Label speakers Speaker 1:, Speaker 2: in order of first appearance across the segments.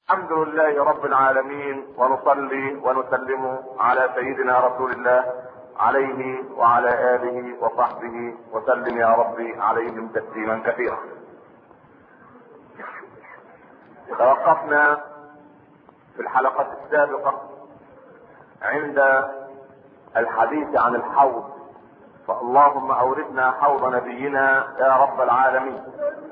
Speaker 1: الحمد لله رب العالمين ونصلي ونسلم على سيدنا رسول الله عليه وعلى اله وصحبه وسلم يا ربي عليهم تسليما كثيرا توقفنا في الحلقة السابقة عند الحديث عن الحوض فاللهم اوردنا حوض نبينا يا رب العالمين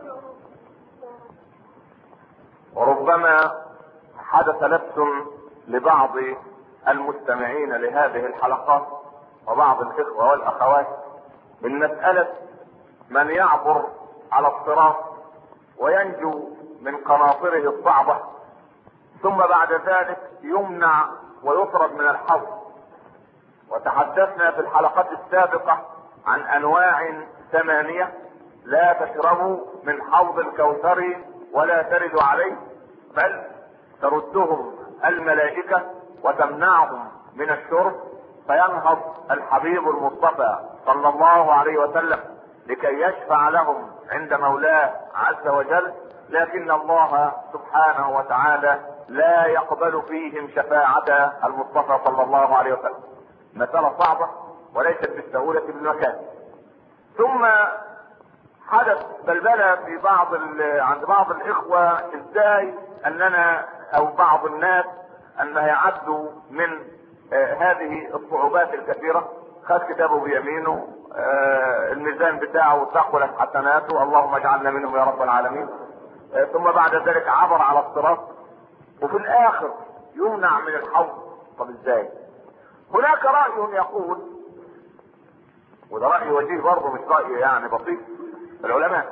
Speaker 1: وربما حدث لبس لبعض المستمعين لهذه الحلقات وبعض الاخوه والاخوات من مساله من يعبر على الصراط وينجو من قناطره الصعبه ثم بعد ذلك يمنع ويطرد من الحوض وتحدثنا في الحلقات السابقه عن انواع ثمانيه لا تشربوا من حوض الكوثر ولا تردوا عليه بل تردهم الملائكه وتمنعهم من الشرب فينهض الحبيب المصطفى صلى الله عليه وسلم لكي يشفع لهم عند مولاه عز وجل لكن الله سبحانه وتعالى لا يقبل فيهم شفاعة المصطفى صلى الله عليه وسلم مسألة صعبة وليست بالسهولة بالمكان ثم حدث بلبلة في بعض عند بعض الإخوة إزاي أننا أو بعض الناس أن يعدوا من آه هذه الصعوبات الكثيرة خد كتابه بيمينه آه الميزان بتاعه ثقلت حسناته اللهم اجعلنا منهم يا رب العالمين آه ثم بعد ذلك عبر على الصراط وفي الاخر يمنع من الحوض طب ازاي هناك رأي يقول وده رأي وجيه برضه مش رأي يعني بسيط العلماء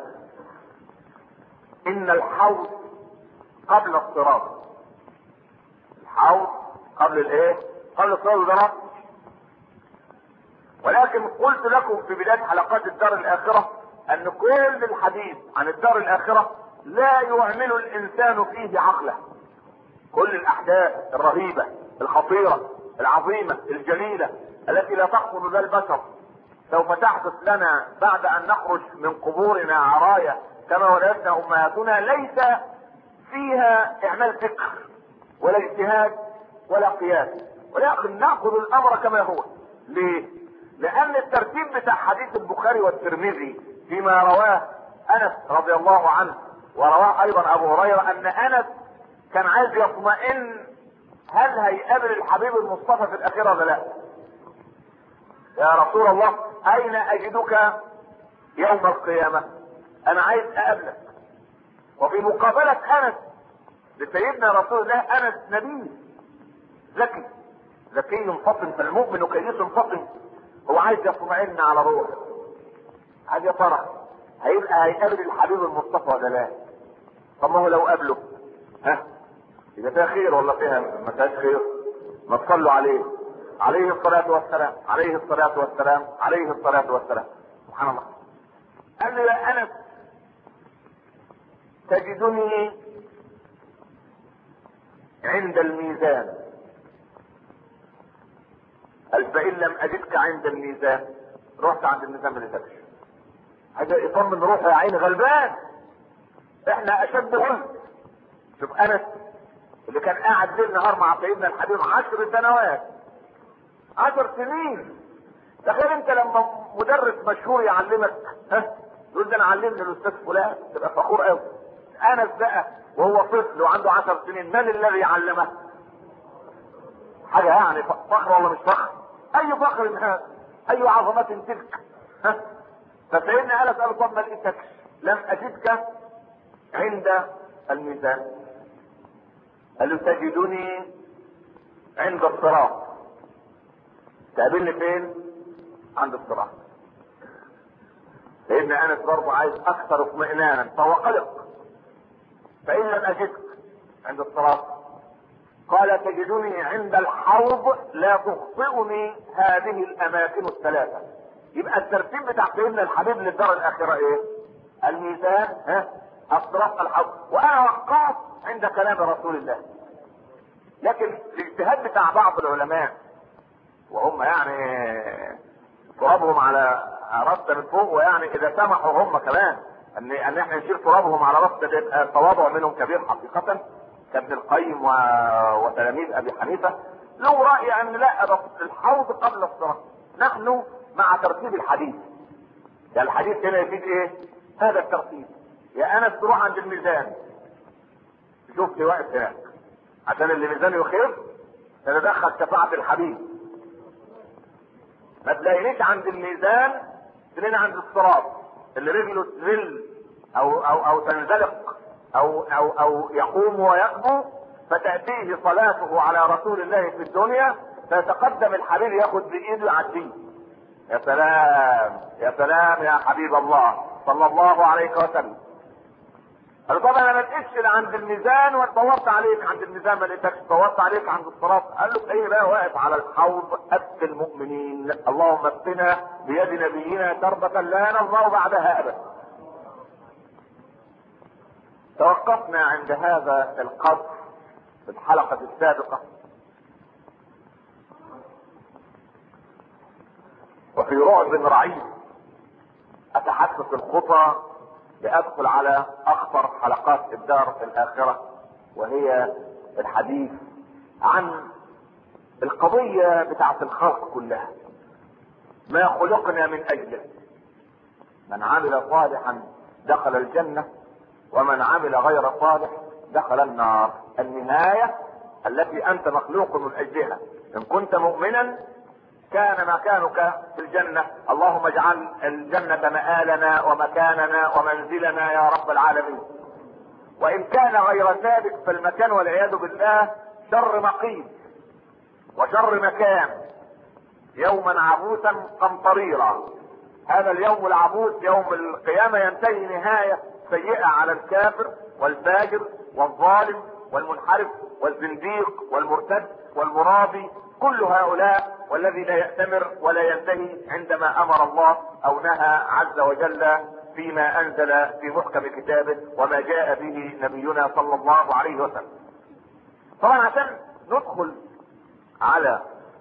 Speaker 1: ان الحوض قبل الصراط الحوض قبل الايه قبل الصراط ده ولكن قلت لكم في بداية حلقات الدار الاخرة ان كل الحديث عن الدار الاخرة لا يعمل الانسان فيه عقله كل الاحداث الرهيبة الخطيرة العظيمة الجليلة التي لا تخطر ذا البشر سوف تحدث لنا بعد ان نخرج من قبورنا عرايا كما ولدتنا امهاتنا ليس فيها اعمال فكر ولا اجتهاد ولا قياس ولكن ناخذ الامر كما هو ليه لان الترتيب بتاع حديث البخاري والترمذي فيما رواه انس رضي الله عنه ورواه ايضا ابو هريره ان انس كان عايز يطمئن هل هيقابل الحبيب المصطفى في الاخره ولا لا يا رسول الله اين اجدك يوم القيامه انا عايز اقابلك وفي مقابله انس لسيدنا رسول الله انس نبي ذكي ذكي فطن فالمؤمن كيس فطن هو عايز يطمئن على روح عايز يا ترى هيبقى هيقابل الحبيب المصطفى ولا لا طب ما هو لو قابله ها يبقى فيها خير ولا فيها ما فيهاش خير ما تصلوا عليه عليه الصلاة والسلام عليه الصلاة والسلام عليه الصلاة والسلام سبحان الله قال له يا أنس تجدني عند الميزان قال فإن لم أجدك عند الميزان رحت عند الميزان ما لقيتكش هذا يطمن روحه يا عيني غلبان احنا اشد غلب شوف انس اللي كان قاعد ليل نهار مع سيدنا الحبيب عشر سنوات عشر سنين تخيل انت لما مدرس مشهور يعلمك ها يقول ده انا علمني الاستاذ فلان تبقى فخور قوي انس بقى وهو طفل وعنده عشر سنين من الذي علمه حاجه يعني فخر ولا مش فخر اي فخر هذا اي عظمه تلك ها فسيدنا انس قال طب ما لقيتكش لم اجدك عند الميزان قال له تجدني عند الصراط تقابلني فين عند الصراط سيدنا انس برضه عايز اكثر اطمئنانا فهو قلق فان لم اجدك عند الصراط قال تجدني عند الحوض لا تخطئني هذه الاماكن الثلاثه يبقى الترتيب بتاع سيدنا الحبيب للدار الاخره ايه الميزان ها الصراط الحوض وانا وقعت عند كلام رسول الله لكن الاجتهاد بتاع بعض العلماء وهم يعني ترابهم على راسنا من فوق ويعني اذا سمحوا هم كمان ان ان احنا نشيل ترابهم على راسنا ده يبقى تواضع منهم كبير حقيقه كابن القيم و... وتلاميذ ابي حنيفه له راي ان لا بس الحوض قبل الصراط نحن مع ترتيب الحديث يعني الحديث هنا يفيد ايه هذا الترتيب يا انس تروح عند الميزان شوف لي واقف هناك عشان اللي ميزانه يخير تتدخل شفاعة الحبيب ما تلاقينيش عند الميزان تلاقيني عند الصراط اللي رجله تزل او او او تنزلق او او او يقوم ويقبو فتأتيه صلاته على رسول الله في الدنيا فيتقدم الحبيب ياخد بايده يعديه يا سلام يا سلام يا حبيب الله صلى الله عليه وسلم قال طبعا انا ما لقيتش عند الميزان ودورت عليك عند الميزان ما لقيتكش دورت عليك عند الصراط قال له ايه بقى واقف على الحوض اسق المؤمنين اللهم اسقنا بيد نبينا شربة لا نرضى بعدها ابدا توقفنا عند هذا القدر في الحلقة السابقة وفي رعب رعيد اتحدث الخطى لادخل على اخطر حلقات الدار الاخرة وهي الحديث عن القضية بتاعت الخلق كلها ما خلقنا من اجله من عمل صالحا دخل الجنة ومن عمل غير صالح دخل النار النهاية التي انت مخلوق من اجلها ان كنت مؤمنا كان مكانك في الجنة اللهم اجعل الجنة مآلنا ومكاننا ومنزلنا يا رب العالمين وان كان غير ذلك فالمكان والعياذ بالله شر مقيم وشر مكان يوما عبوسا قمطريرا هذا اليوم العبوس يوم القيامة ينتهي نهاية سيئة على الكافر والفاجر والظالم والمنحرف والزنديق والمرتد والمرابي كل هؤلاء والذي لا يأتمر ولا ينتهي عندما امر الله او نهى عز وجل فيما انزل في محكم كتابه وما جاء به نبينا صلى الله عليه وسلم. طبعا عشان ندخل على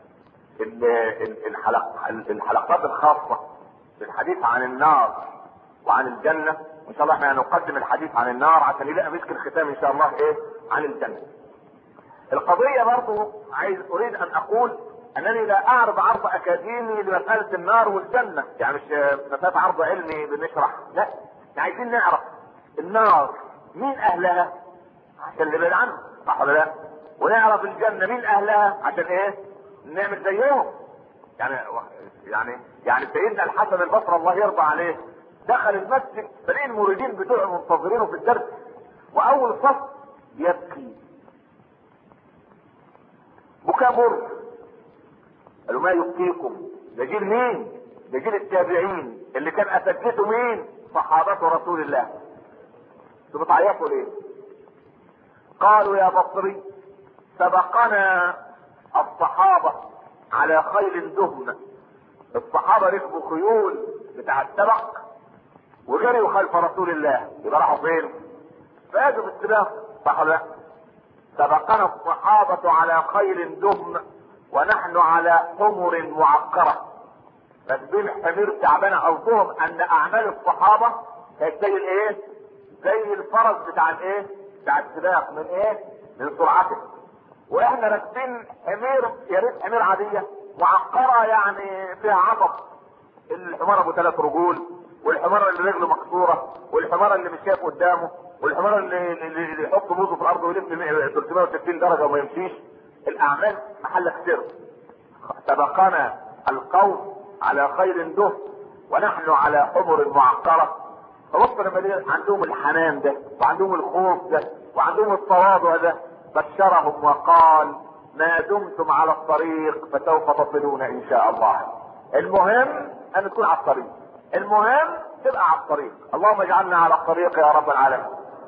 Speaker 1: الحلق الحلقات الخاصة بالحديث عن النار وعن الجنة ان شاء الله احنا هنقدم الحديث عن النار عشان يبقى مسك الختام ان شاء الله ايه عن الجنة. القضية برضو عايز اريد ان اقول انني لا اعرض عرض اكاديمي لمسألة النار والجنة يعني مش مسألة عرض علمي بنشرح لا احنا عايزين نعرف النار مين اهلها عشان نبعد عنه صح ولا لا ونعرف الجنة مين اهلها عشان ايه نعمل زيهم يعني يعني يعني سيدنا الحسن البصري الله يرضى عليه دخل المسجد فلقي المريدين بتوعه منتظرينه في الدرس واول صف يبكي بكاء مر قالوا ما يبكيكم ده جيل مين ده جيل التابعين اللي كان اساتذته مين صحابة رسول الله انتوا بتعيطوا ليه قالوا يا بصري سبقنا الصحابة على خيل دهم الصحابة ركبوا خيول بتاع السبق وجريوا خلف رسول الله يبقى راحوا فين فازوا في السباق صح ولا لا سبقنا الصحابة على خيل دهم ونحن على حمر معقرة راكبين حمير تعبانة قصدهم ان اعمال الصحابة كانت زي الايه؟ زي الفرس بتاع الايه؟ بتاع السباق من ايه؟ من سرعته واحنا راكبين حمير يا ريت حمير عادية معقرة يعني فيها عطب الحمار ابو ثلاث رجول والحمار اللي رجله مكسورة والحمار اللي مش شايف قدامه والحمار اللي, اللي يحط بوزه في الارض ويلف 360 درجة وما يمشيش الاعمال محل سر سبقنا القوم على خير ده ونحن على حمر معقرة فبص لما عندهم الحنان ده وعندهم الخوف ده وعندهم التواضع ده بشرهم وقال ما دمتم على الطريق فسوف تصلون ان شاء الله المهم ان تكون على الطريق المهم تبقى على الطريق اللهم اجعلنا على الطريق يا رب العالمين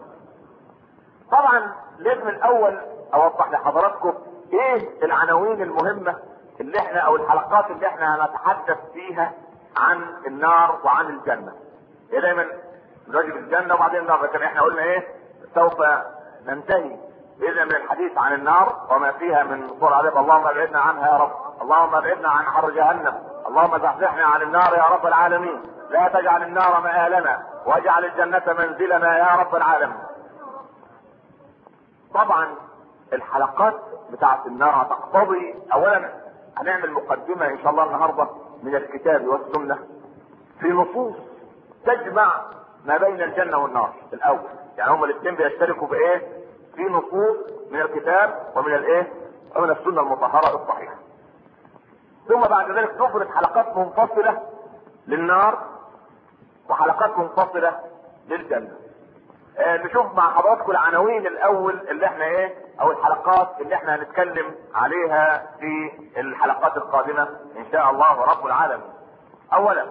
Speaker 1: طبعا لازم الاول اوضح لحضراتكم ايه العناوين المهمة اللي احنا او الحلقات اللي احنا هنتحدث فيها عن النار وعن الجنة ايه دايما نواجه الجنة وبعدين النار لكن احنا قلنا ايه سوف ننتهي باذن من الحديث عن النار وما فيها من صور عذاب اللهم ابعدنا عنها يا رب اللهم ابعدنا عن حر جهنم اللهم زحزحنا عن النار يا رب العالمين لا تجعل النار مآلنا واجعل الجنة منزلنا يا رب العالمين طبعا الحلقات بتاعت النار هتقتضي اولا هنعمل مقدمة ان شاء الله النهاردة من الكتاب والسنة في نصوص تجمع ما بين الجنة والنار الاول يعني هما الاثنين بيشتركوا بايه في نصوص من الكتاب ومن الايه ومن السنة المطهرة الصحيحة ثم بعد ذلك نفرد حلقات منفصلة للنار وحلقات منفصلة للجنة آه نشوف مع حضراتكم العناوين الاول اللي احنا ايه او الحلقات اللي احنا هنتكلم عليها في الحلقات القادمة ان شاء الله رب العالمين اولا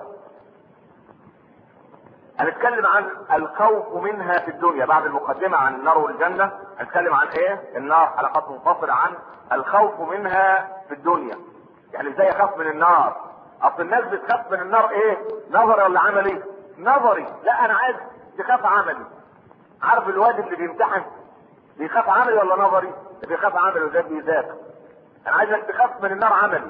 Speaker 1: هنتكلم عن الخوف منها في الدنيا بعد المقدمة عن النار والجنة هنتكلم عن ايه النار حلقات منفصلة عن الخوف منها في الدنيا يعني ازاي اخاف من النار اصل الناس بتخاف من النار ايه نظري ولا عملي نظري لا انا عايز تخاف عملي عارف الواد اللي بيمتحن بيخاف عملي ولا نظري بيخاف عملي وده بيذاكر انا عايزك تخاف من النار عملي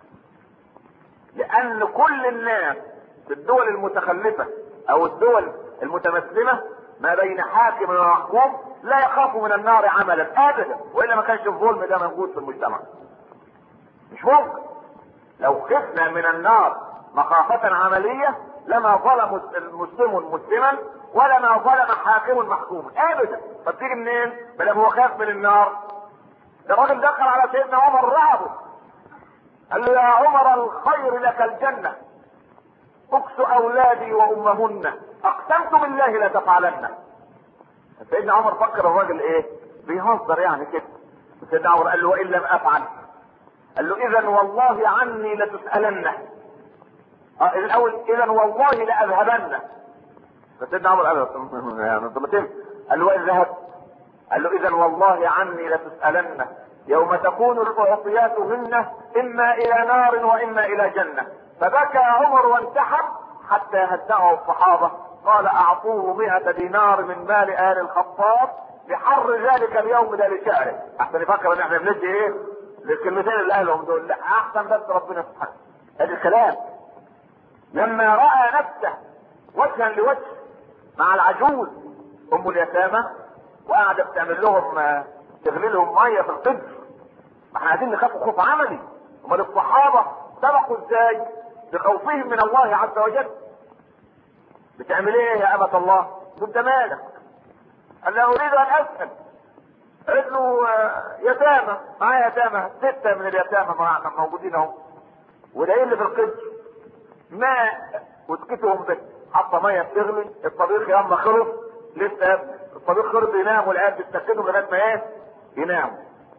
Speaker 1: لان كل الناس في الدول المتخلفة او الدول المتمسلمة ما بين حاكم ومحكوم لا يخافوا من النار عملا ابدا والا ما كانش الظلم ده موجود في المجتمع مش ممكن لو خفنا من النار مخافة عملية لما ظلم المسلم مسلما ولا ما ظلم حاكم محكوما ابدا طب تيجي منين؟ ما هو خاف من النار ده الراجل دخل على سيدنا عمر رعبه قال له يا عمر الخير لك الجنة اكس اولادي وامهن اقسمت بالله لا تفعلن سيدنا عمر فكر الراجل ايه بيهزر يعني كده سيدنا عمر قال له وان لم افعل قال له اذا والله عني لتسألن اه الاول اذا والله لاذهبن فسيدنا عمر قال له يعني طب قال له وان ذهبت قال له اذا والله عني لتسألن يوم تكون الاعطيات هن اما الى نار واما الى جنة فبكى عمر وانتحر حتى هدأه الصحابة قال اعطوه مئة دينار من مال ال الخطاب بحر ذلك اليوم ده لشعره احسن يفكر ان احنا بندي ايه للكلمتين اللي قالهم دول لا احسن بس ربنا سبحانه ادي الكلام لما راى نفسه وجها لوجه مع العجوز ام اليتامى وقاعده بتعمل لهم تغلي لهم ميه في القدر ما احنا عايزين نخاف خوف عملي امال الصحابه سبقوا ازاي بخوفهم من الله عز وجل بتعمل ايه يا امة الله قلت مالك قال له اريد ان اسال قالت له يتامى معايا يتامى ستة من اليتامى موجودين اهو والعيل اللي في القدر ماء وسكتهم بس حاطه ميه بتغلي الطبيخ ياما خلص لسه الطبيخ خلص ينام والعيال بتسكتهم لغايه ما ايه يناموا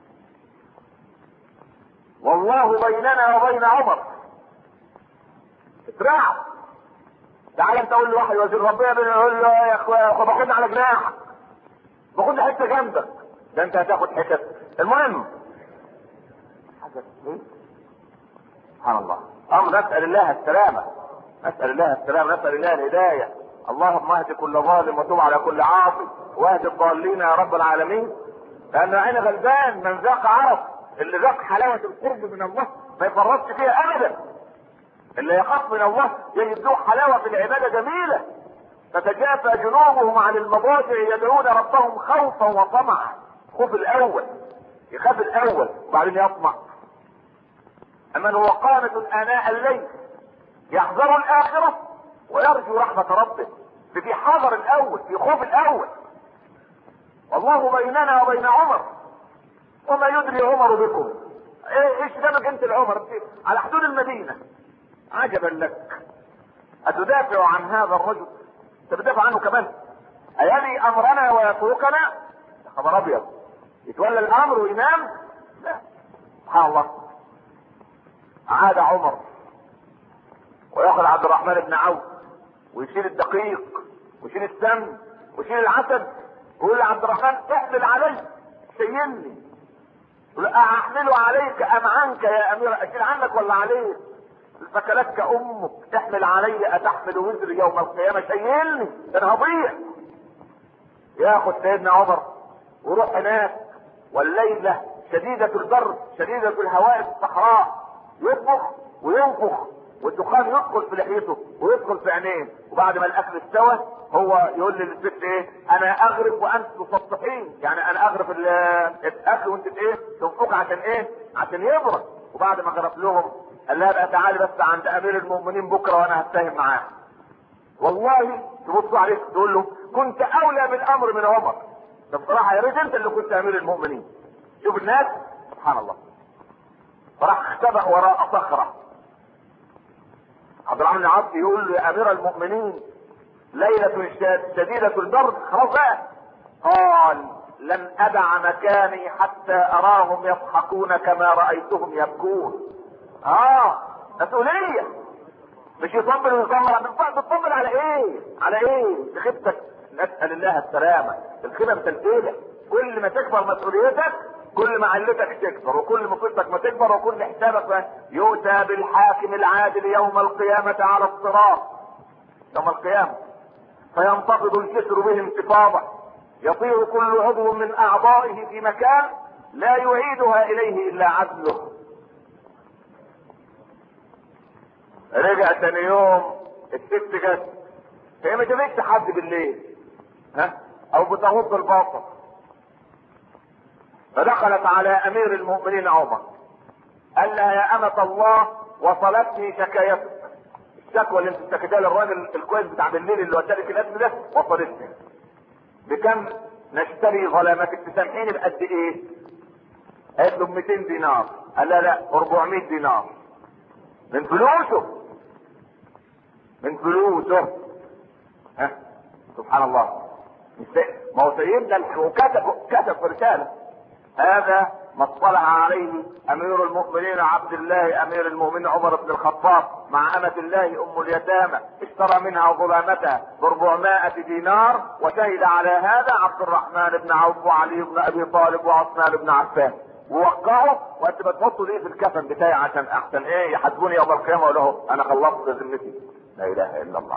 Speaker 1: والله بيننا وبين عمر اترعب تعال انت قول لواحد وزير ربنا يقول له يا اخويا باخدنا على جناحك باخد حته جنبك ده انت هتاخد حتت المهم سبحان الله امر نسال الله السلامه نسال الله السلامه نسال الله الهدايه اللهم اهد كل ظالم وتب على كل عاصي واهد الضالين يا رب العالمين لان عين غلبان من ذاق عرف اللي ذاق حلاوه القرب من الله ما يفرطش فيها ابدا اللي يخاف من الله يجد له حلاوه في العباده جميله تتجافى جنوبهم عن المضاجع يدعون ربهم خوفا وطمعا خوف الاول يخاف الاول وبعدين يطمع اما هو قانت اناء الليل يحذر الاخره ويرجو رحمه ربه في حذر الاول في خوف الاول والله بيننا وبين عمر وما يدري عمر بكم ايه ايش دمك انت العمر على حدود المدينه عجبا لك اتدافع عن هذا الرجل انت بتدافع عنه كمان ايلي امرنا ويتركنا يا خبر ابيض يتولى الامر وينام لا سبحان الله عاد عمر وياخذ عبد الرحمن بن عوف ويشيل الدقيق ويشيل السمن ويشيل العسل ويقول لعبد الرحمن احمل علي شيلني يقول احمله عليك ام عنك يا امير اشيل عنك ولا عليك فكلتك امك تحمل علي اتحمل وزري يوم القيامه شيلني ده انا هضيع ياخد سيدنا عمر ويروح هناك والليله شديده البرد شديده الهواء في الصحراء يطبخ وينفخ والدخان يدخل في لحيته ويدخل في عينيه وبعد ما الاكل استوى هو يقول للست ايه انا اغرف وانت تسطحين يعني انا اغرف ال- الاكل وانت ايه تنفق عشان ايه عشان يبرد وبعد ما غرف لهم قال لها بقى تعالي بس عند امير المؤمنين بكره وانا هتفاهم معاه والله تبص عليك تقول له كنت اولى بالامر من عمر ده بصراحه يا ريت انت اللي كنت امير المؤمنين شوف الناس سبحان الله فراح اختبأ وراء صخره عبد الرحمن بن عوف يقول له يا امير المؤمنين ليلة شد- شديدة البرد خلاص بقى قال لن ادع مكاني حتى اراهم يضحكون كما رايتهم يبكون اه مسؤولية مش يطبل ويطمر بتط- بتطبل على ايه على ايه بخيبتك نسأل الله السلامة الخيبة متلتلة كل ما تكبر مسؤوليتك كل ما علتك تكبر وكل مصيبتك ما تكبر وكل حسابك ما يؤتى بالحاكم العادل يوم القيامة على الصراط يوم القيامة فينتفض الجسر به انتفاضة يطير كل عضو من اعضائه في مكان لا يعيدها اليه الا عدله رجع تاني يوم الست جت هي ما جابتش حد بالليل ها او بتغض البصر فدخلت على امير المؤمنين عمر قال لها يا امة الله وصلتني شكايتك الشكوى اللي انت اشتكيتها للراجل الكويس بتاع بالليل اللي ودالك الاسم ده وصلتني بكم نشتري ظلامتك تسامحيني بقد ايه؟ قالت له ب 200 دينار قال لا لا 400 دينار من فلوسه من فلوسه ها سبحان الله مش سي- ما هو سيدنا الح- وكتب كتب في رساله هذا ما اطلع عليه امير المؤمنين عبد الله امير المؤمنين عمر بن الخطاب مع امة الله ام اليتامى اشترى منها ظلامتها ب 400 دينار وشهد على هذا عبد الرحمن بن عوف وعلي بن ابي طالب وعثمان بن عفان ووقعوا وانت بتحطوا ليه في الكفن بتاعي عشان احسن ايه يحاسبوني يوم القيامه ولا هو انا خلصت ذمتي لا اله الا الله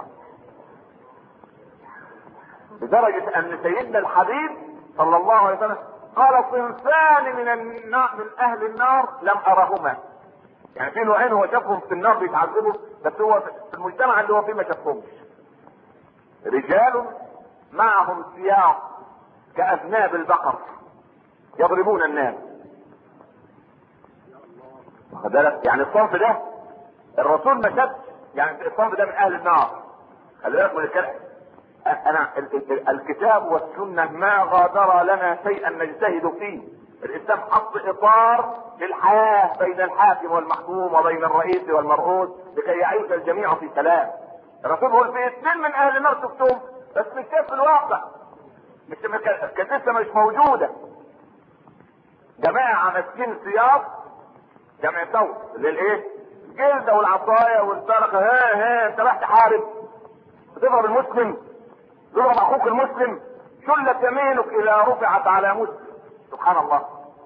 Speaker 1: لدرجة ان سيدنا الحبيب صلى الله عليه وسلم قال صنفان من النار من اهل النار لم ارهما يعني في نوعين هو شافهم في النار بيتعذبوا بس هو في المجتمع اللي هو فيه ما شافهمش رجال معهم سياق كاذناب البقر يضربون الناس واخد بالك يعني الصنف ده الرسول ما شافش يعني الصنف ده من اهل النار خلي بالك من الكلام انا ال- ال- الكتاب والسنه ما غادر لنا شيئا نجتهد فيه الاسلام حط اطار للحياه بين الحاكم والمحكوم وبين الرئيس والمرؤوس لكي يعيش الجميع في سلام الرسول بيقول في اثنين من اهل النار شفتهم بس مش شايف في الواقع مش كانت لسه مش موجوده جماعه ماسكين سياق جمع صوت للايه؟ الجلده والعصايه والسرقه ها ها انت رايح تحارب تضرب المسلم تضرب اخوك المسلم شلت يمينك اذا رفعت على مسلم سبحان الله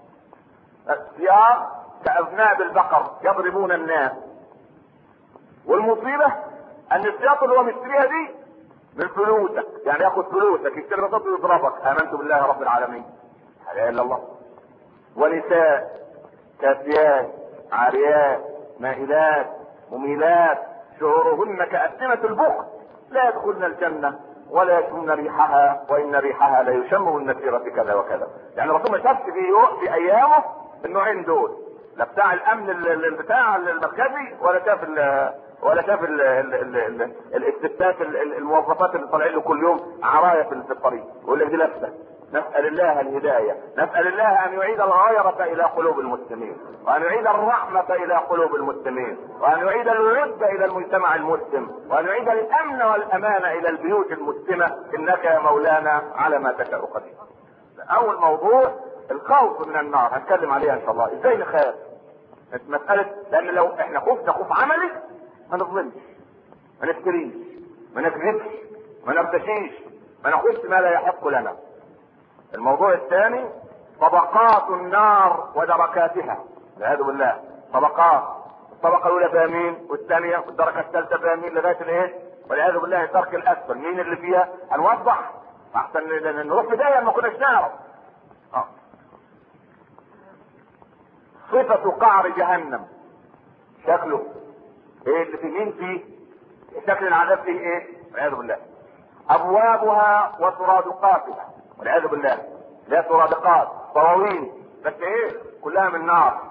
Speaker 1: السياق كاذناب البقر يضربون الناس والمصيبه ان السياق اللي هو مشتريها دي من فلوسك يعني ياخد فلوسك يشتري بطاطا ويضربك امنت بالله رب العالمين لا اله الا الله ونساء كاسيات عاريات مائلات مميلات شعورهن كأسنمة البخت لا يدخلن الجنة ولا يشمن ريحها وإن ريحها لا يشم من مسيرة كذا وكذا يعني الرسول ما شافش في يو- في أيامه النوعين دول لا بتاع الأمن ال- ال- بتاع المركزي ولا شاف ال ولا شاف ال ال ال ال الاستفتات ال- ال- الموظفات اللي طالعين له كل يوم عرايا في في الطريق يقول لك دي لفه نسأل الله الهداية نسأل الله أن يعيد الغيرة إلى قلوب المسلمين وأن يعيد الرحمة إلى قلوب المسلمين وأن يعيد الود إلى المجتمع المسلم وأن يعيد الأمن والأمان إلى البيوت المسلمة إنك يا مولانا على ما تشاء قدير أول موضوع الخوف من النار هنتكلم عليها إن شاء الله إزاي نخاف مسألة لأن لو إحنا خفنا خوف عملي ما نظلمش ما نفتريش ما نكذبش ما نرتشيش ما ناخدش ما لا يحق لنا الموضوع الثاني طبقات النار ودركاتها والعياذ بالله طبقات الطبقه الاولى فيها مين والثانيه والدرجه الثالثه فيها مين لغايه الايه والعياذ بالله الدرك الاسفل مين اللي فيها هنوضح احسن ن- نروح بدايه ما كناش نعرف آه. صفة قعر جهنم شكله ايه اللي في مين فيه شكل العذاب فيه ايه والعياذ بالله ابوابها وسرادقاتها والعياذ بالله لا سرادقات صواوين بس ايه كلها من نار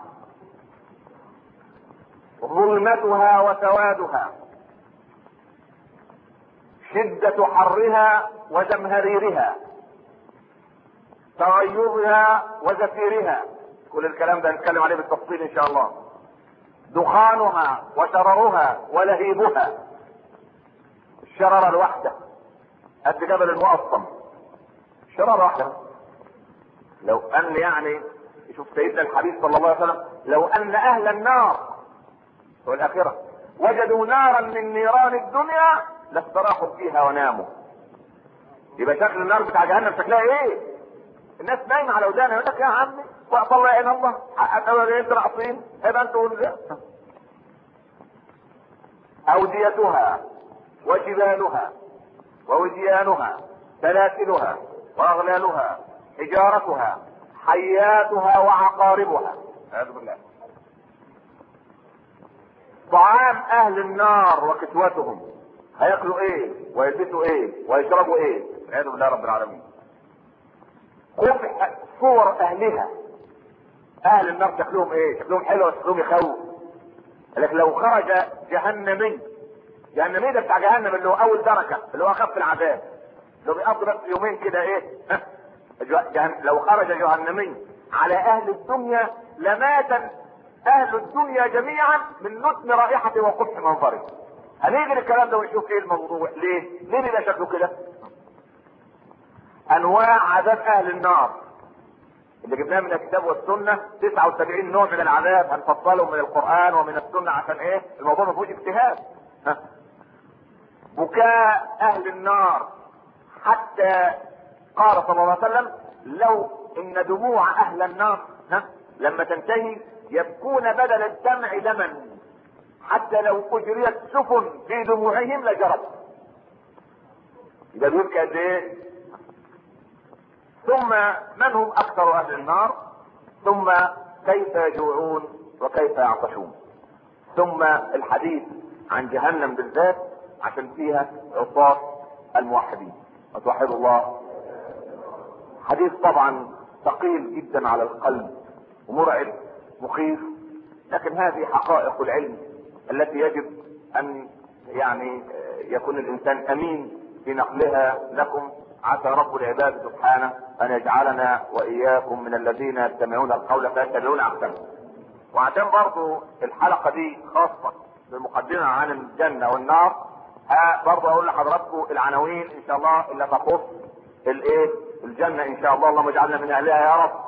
Speaker 1: ظلمتها وسوادها شدة حرها وزمهريرها تغيرها وزفيرها كل الكلام ده نتكلم عليه بالتفصيل ان شاء الله دخانها وشررها ولهيبها الشرر الوحدة قد جبل المقطم شرر واحدة لو ان يعني شوف سيدنا الحبيب صلى الله عليه وسلم لو ان اهل النار والاخرة وجدوا نارا من نيران الدنيا لاستراحوا فيها وناموا يبقى شكل النار بتاع جهنم شكلها ايه الناس نايمه على ودانها يقول لك يا عمي وقت الله يعين الله انت ناقصين هيبقى انتوا اوديتها وجبالها ووديانها سلاسلها واغلالها حجارتها حياتها وعقاربها اعوذ بالله طعام اهل النار وكسوتهم هياكلوا ايه ويلبسوا ايه ويشربوا ايه والعياذ بالله رب العالمين قبح صور اهلها اهل النار شكلهم ايه شكلهم حلو وشكلهم يخوف لكن لو خرج جهنمي جهنمي ده بتاع جهنم اللي هو اول دركه اللي هو اخف العذاب اللي هو بيقضي بس يومين كده ايه جهن... لو خرج جهنمي على اهل الدنيا لمات اهل الدنيا جميعا من نتن رائحه وقبح منظره هنيجي للكلام ده ونشوف ايه الموضوع ليه ليه بيبقى شكله كده انواع عذاب اهل النار اللي جبناه من الكتاب والسنة 79 نوع من العذاب هنفصلهم من القرآن ومن السنة عشان ايه الموضوع ما فيهوش اجتهاد بكاء اهل النار حتى قال صلى الله عليه وسلم لو ان دموع اهل النار ها لما تنتهي يبكون بدل الدمع دما حتى لو اجريت سفن في دموعهم لجرت يبقى بيبكي قد ايه ثم من هم اكثر اهل النار ثم كيف يجوعون وكيف يعطشون ثم الحديث عن جهنم بالذات عشان فيها عصاة الموحدين وتوحدوا الله حديث طبعا ثقيل جدا على القلب ومرعب مخيف لكن هذه حقائق العلم التي يجب ان يعني يكون الانسان امين في نقلها لكم عسى رب العباد سبحانه ان يجعلنا واياكم من الذين يستمعون القول فيتبعون احسنه. وعشان برضو الحلقه دي خاصه بالمقدمه عن الجنه والنار ها برضو اقول لحضراتكم العناوين ان شاء الله اللي تخص الايه؟ الجنه ان شاء الله اللهم اجعلنا من اهلها يا رب.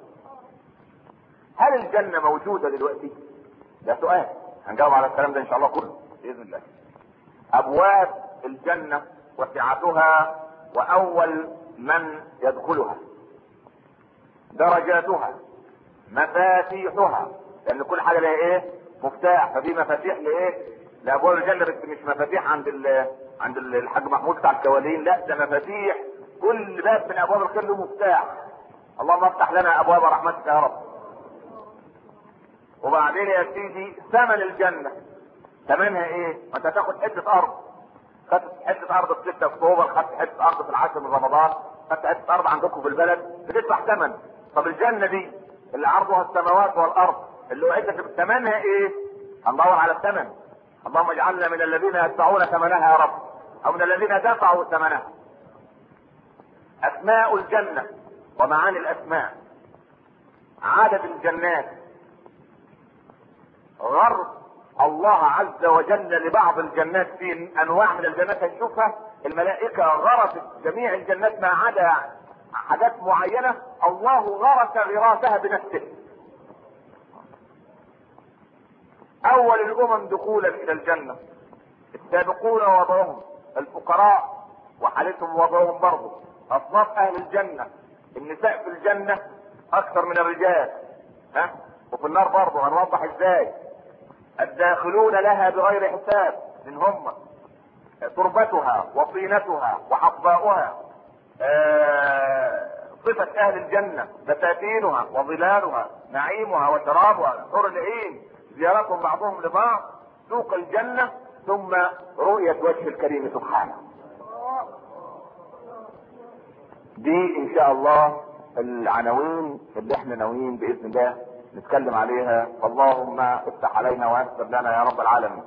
Speaker 1: هل الجنه موجوده دلوقتي؟ ده سؤال هنجاوب على الكلام ده ان شاء الله كله باذن الله. ابواب الجنه وسعتها واول من يدخلها درجاتها مفاتيحها لان كل حاجه لها ايه مفتاح ففي مفاتيح لايه لابواب الجنه بس مش مفاتيح عند ال عند الحاج محمود بتاع الكوالين لا ده مفاتيح كل باب من ابواب الخير له مفتاح اللهم افتح لنا ابواب رحمتك يا رب وبعدين يا سيدي ثمن الجنه ثمنها ايه؟ ما انت تاخد حته ارض خدت حته ارض في 6 اكتوبر خدت حته ارض في العاشر من رمضان خدت حته ارض عندكم في البلد بتدفع ثمن طب الجنه دي اللي عرضها السماوات والارض اللي وعدت ثمنها ايه؟ هندور على الثمن اللهم اجعلنا من الذين يدفعون ثمنها يا رب او من الذين دفعوا ثمنها اسماء الجنه ومعاني الاسماء عدد الجنات غرب الله عز وجل لبعض الجنات في انواع من الجنات هنشوفها الملائكه غرست جميع الجنات ما عدا حاجات معينه الله غرس غراسها بنفسه اول الامم دخولا الى الجنه السابقون وضعهم الفقراء وحالتهم وضعهم برضه اصناف اهل الجنه النساء في الجنه اكثر من الرجال ها وفي النار برضه هنوضح ازاي الداخلون لها بغير حساب من هم تربتها وطينتها وحصباؤها آه صفة أهل الجنة بساتينها وظلالها نعيمها وشرابها حور العين زيارتهم بعضهم لبعض سوق الجنة ثم رؤية وجه الكريم سبحانه دي ان شاء الله العناوين اللي احنا ناويين باذن الله نتكلم عليها اللهم افتح علينا ويسر لنا يا رب العالمين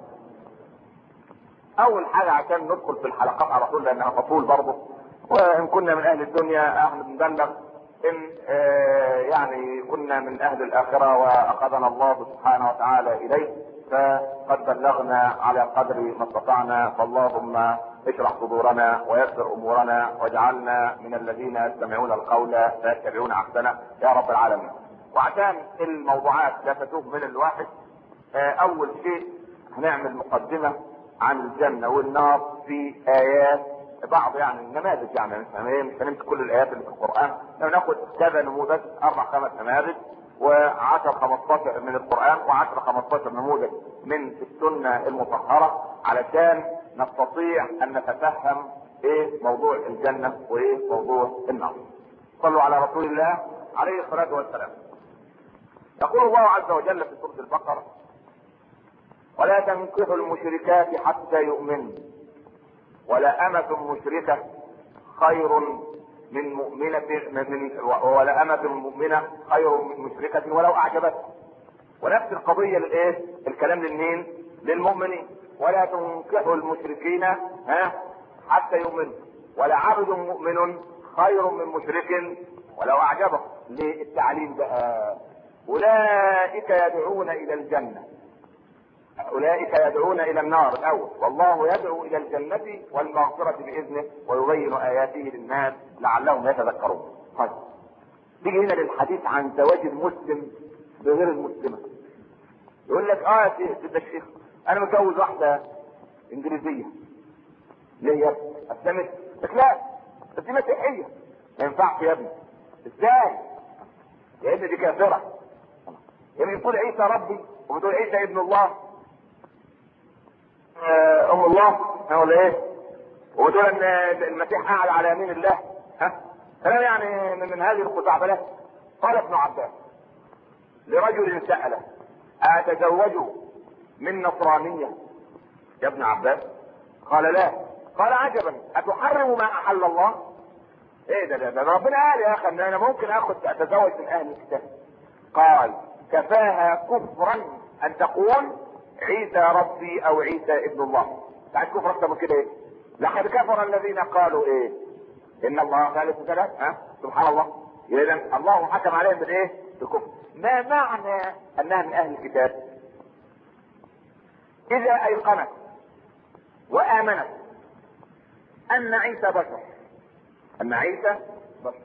Speaker 1: اول حاجة عشان ندخل في الحلقات على طول لانها تطول برضه وان كنا من اهل الدنيا احنا بنبلغ ان آه يعني كنا من اهل الاخرة واخذنا الله سبحانه وتعالى اليه فقد بلغنا على قدر ما استطعنا فاللهم اشرح صدورنا ويسر امورنا واجعلنا من الذين يستمعون القول فيتبعون احسنه يا رب العالمين. وعشان الموضوعات لا تتوه من الواحد آه اول شيء هنعمل مقدمه عن الجنه والنار في ايات بعض يعني النماذج يعني مش هنمسك كل الايات اللي في القران ناخد كذا نموذج اربع خمس نماذج و10 15 من القران و10 15 نموذج من السنه المطهره علشان نستطيع ان نتفهم ايه موضوع الجنه وايه موضوع النار. صلوا على رسول الله عليه الصلاه والسلام. يقول الله عز وجل في سوره البقره: ولا تنكحوا المشركات حتى يؤمنوا ولا أمة مشركة خير من مؤمنة من ولا أمة مؤمنة خير من مشركة ولو أعجبتك ونفس القضية للإيه؟ الكلام للمين؟ للمؤمنين ولا تنكحوا المشركين ها حتى يؤمنوا ولا عبد مؤمن خير من مشرك ولو أعجبه ليه التعليم بقى أولئك يدعون إلى الجنة أولئك يدعون إلى النار الأول والله يدعو إلى الجنة والمغفرة بإذنه ويبين آياته للناس لعلهم يتذكرون طيب تيجي هنا للحديث عن زواج المسلم بغير المسلمة يقول لك اه يا سيدي الشيخ انا متجوز واحدة انجليزية ليه يا ابني؟ اسلمت؟ لك لا بس دي مسيحية ما ينفعش يا ابني ازاي؟ يا ابني دي كافرة يا ابني بتقول عيسى ربي وبتقول عيسى ابن الله ام الله ولا ايه وبتقول ان المسيح قاعد على يمين الله ها كلام يعني من هذه الخزعبلات قال ابن عباس لرجل سأله أتزوج من نصرانية يا ابن عباس قال لا قال عجبا أتحرم ما أحل الله ايه ده ده, ده ربنا قال يا اخي ان انا ممكن اخد اتزوج من اهل الكتاب قال كفاها كفرا ان تقول عيسى ربي او عيسى ابن الله بعد كفر اكتر من كده ايه لقد كفر الذين قالوا ايه ان الله ثالث ثلاث ها سبحان الله اذا الله حكم عليهم بالايه بالكفر ما معنى انها من اهل الكتاب اذا ايقنت وامنت ان عيسى بشر ان عيسى بشر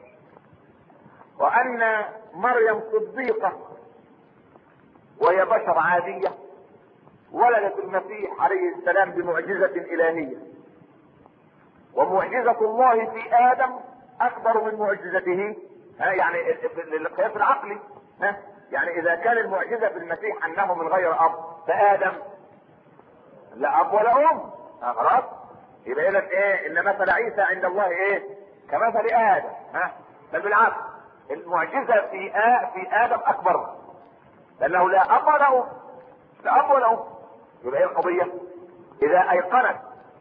Speaker 1: وان مريم صديقه وهي بشر عاديه ولدت المسيح عليه السلام بمعجزة إلهية ومعجزة الله في آدم أكبر من معجزته ها يعني القياس العقلي ها يعني إذا كان المعجزة في المسيح أنه من غير أب فآدم لا أب ولا أم خلاص يبقى إذا إيه إن مثل عيسى عند الله إيه كمثل آدم ها بل بالعكس المعجزة في آ في آدم أكبر لأنه لا أب ولا أم لا أب ولا أم يبقى ايه القضية؟ إذا أيقنت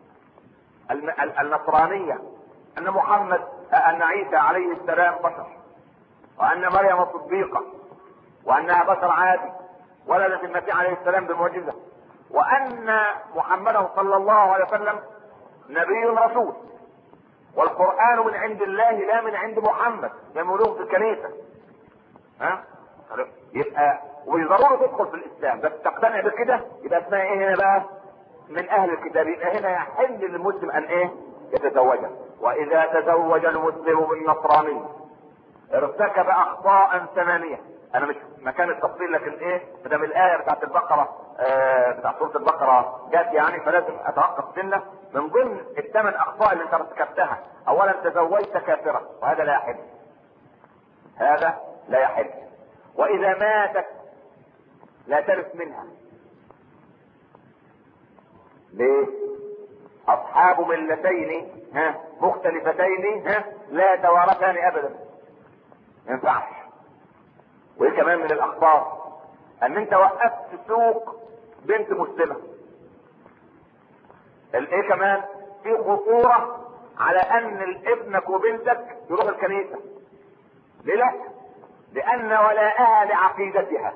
Speaker 1: النصرانية أن محمد أن عيسى عليه السلام بشر وأن مريم صديقة وأنها بشر عادي ولدت المسيح عليه السلام بمعجزة وأن محمدا صلى الله عليه وسلم نبي رسول والقرآن من عند الله لا من عند محمد يقولون في الكنيسة ها؟ يبقى وضروري تدخل في الاسلام بس تقتنع بكده يبقى اسمها ايه هنا بقى من اهل الكتاب يبقى هنا يحل للمسلم ان ايه يتزوجها واذا تزوج المسلم بالنصراني ارتكب اخطاء ثمانيه انا مش مكان التفصيل لكن ايه ما دام الايه بتاعت البقره آه بتاعت سوره البقره جت يعني فلازم اتوقف سنه من ضمن الثمان اخطاء اللي انت ارتكبتها اولا تزوجت كافره وهذا لا يحل هذا لا يحل واذا ماتت لا ترث منها ليه اصحاب ملتين ها مختلفتين ها لا يتوارثان ابدا ما ينفعش وايه كمان من الاخبار ان انت وقفت سوق بنت مسلمه الايه كمان في خطورة على ان ابنك وبنتك يروح الكنيسة ليه لا لان ولاءها لعقيدتها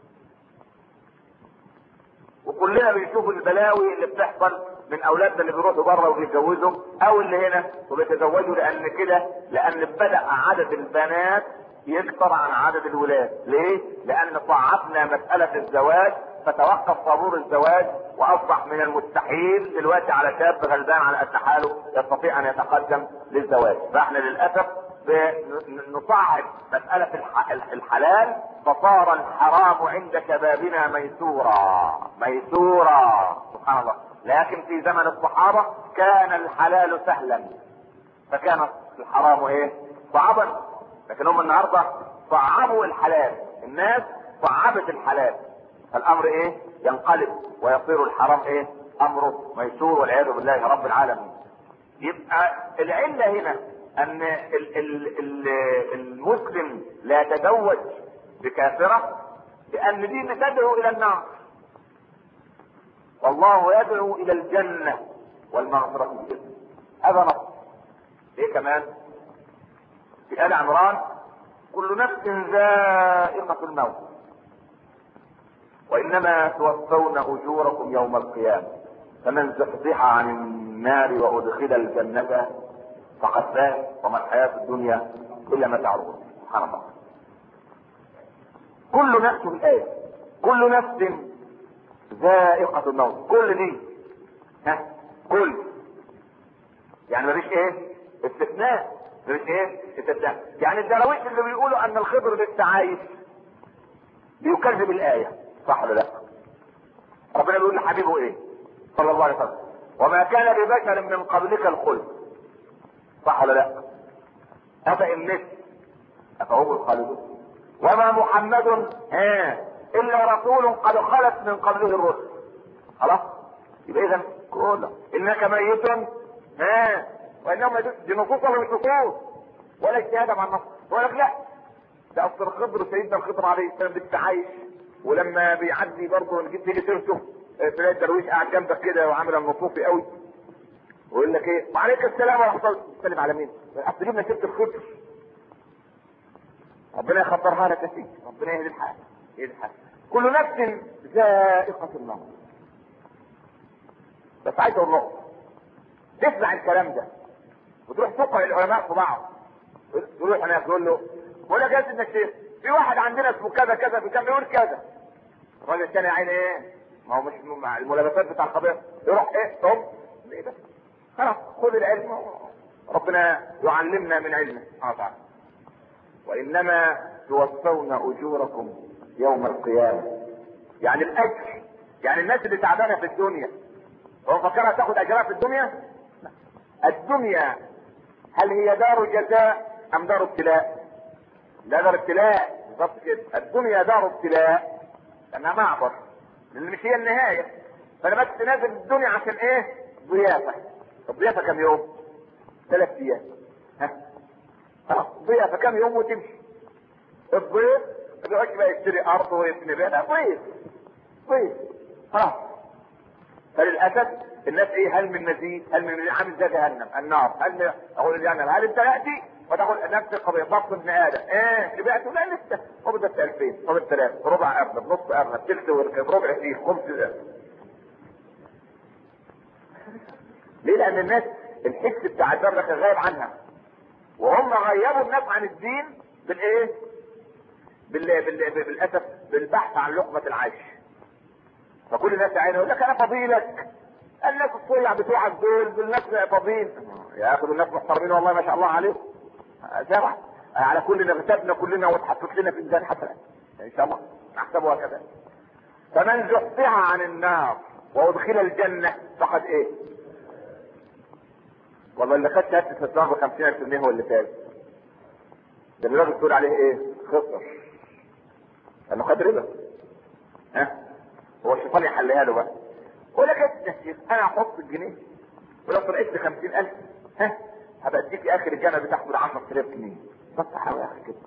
Speaker 1: وكلنا بنشوف البلاوي اللي بتحصل من اولادنا اللي بيروحوا بره وبيتجوزوا او اللي هنا وبيتزوجوا لان كده لان بدا عدد البنات يكثر عن عدد الولاد ليه لان صعبنا مسألة الزواج فتوقف طابور الزواج واصبح من المستحيل دلوقتي على شاب غلبان على قد حاله يستطيع ان يتقدم للزواج فاحنا للاسف نصعب مسألة الحلال فصار الحرام عند شبابنا ميسورا ميسورا سبحان الله لكن في زمن الصحابة كان الحلال سهلا فكان الحرام ايه صعبا لكن هم النهاردة صعبوا الحلال الناس صعبت الحلال الامر ايه ينقلب ويصير الحرام ايه امره ميسور والعياذ بالله رب العالمين يبقى العلة هنا ان ال ال ال المسلم لا يتزوج بكافرة لان دي بتدعو الى النار والله يدعو الى الجنة والمغفرة بإذنه هذا نص ايه كمان في آل عمران كل نفس ذائقة الموت وإنما توفون أجوركم يوم القيامة فمن زحزح عن النار وأدخل الجنة فقد فاز وما الحياة الدنيا إلا ما تعرفون سبحان الله كل نفس في الآية كل نفس ذائقة الموت كل دي ها كل يعني مفيش ايه استثناء مفيش ايه استثناء يعني الدراويش اللي بيقولوا ان الخضر لسه عايش بيكذب الآية صح ولا لا ربنا بيقول لحبيبه ايه صلى الله عليه وسلم وما كان لبشر من قبلك الخلد صح ولا لا افإن مت افهم الخالدون وما محمد ها الا رسول قد خلت من قبله الرسل خلاص يبقى اذا كله انك ميت ها وانهم دي نصوص ولا مش نصوص ولا اجتهاد مع النص يقول لك لا ده اصل الخضر سيدنا الخضر عليه السلام لسه عايش ولما بيعدي برضه نجيب تيجي سيرته تلاقي الدرويش قاعد جنبك كده وعامل النصوصي قوي ويقول لك ايه وعليك السلام ورحمه الله تسلم على مين؟ اصل جبنا سيره الخضر ربنا يخطرها لك يا سيدي ربنا يهدي الحال يهدي الحال كل نفس ذائقة الموت بس عايز اقول نقطة تسمع الكلام ده وتروح تقرا العلماء في بعض تروح هناك تقول له بقول لك يا سيدنا الشيخ في واحد عندنا اسمه كذا كذا في كام يقول كذا الراجل الثاني عين ايه؟ ما هو مش مع الملابسات بتاع القضيه يروح ايه؟ طب ايه ده؟ خلاص خذ العلم ربنا يعلمنا من علمه اه تعالى وانما توفون اجوركم يوم القيامه يعني الاجر يعني الناس اللي تعبانه في الدنيا هو فكرها تاخد اجرها في الدنيا الدنيا هل هي دار جزاء ام دار ابتلاء لا دار ابتلاء بالظبط كده الدنيا دار ابتلاء لانها معبر لان مش هي النهايه فانا بس نازل الدنيا عشان ايه ضيافه الضيافه كم يوم ثلاث ايام ها خلاص ضيافه كم يوم وتمشي الضيف ما بيقعدش بقى يشتري ارض ويبني بيها لا ضيف ضيف خلاص فللاسف الناس ايه هل من مزيد هل من مزيد عامل زي جهنم النار هل من اقول جهنم هل انت تاتي وتاخد نفس القضيه ضبط ابن ادم ايه شبعت لا لسه قبضت 2000 قبضت 3 ربع ارنب نص ارنب ثلث وركب ربع فيه خمس ليه لان الناس الحس بتاع الدم كان غايب عنها وهم غيبوا الناس عن الدين بالايه بال... بال... بالاسف بالبحث عن لقمه العيش فكل الناس عينه يقول لك انا فضيلك الناس الصيع بتوعك دول دول ناس فضيل يا اخي الناس محترمين والله ما شاء الله عليهم سبع على كلنا كتبنا كلنا وتحطت لنا في ميزان حسنات ان شاء الله نحسبها كذلك فمن زحزح عن النار وادخل الجنه فقد ايه والله اللي خد شهاده الاستثمار ب 50000 جنيه هو اللي فاز ده الراجل تقول عليه ايه خسر لانه خد ربا ها هو الشيطان يحلها له بقى يقول لك يا شيخ انا هحط الجنيه ولو طلعت لي 50000 ها هبقى اديك اخر الجنه بتاخد 10000 جنيه بس حاول يا اخي كده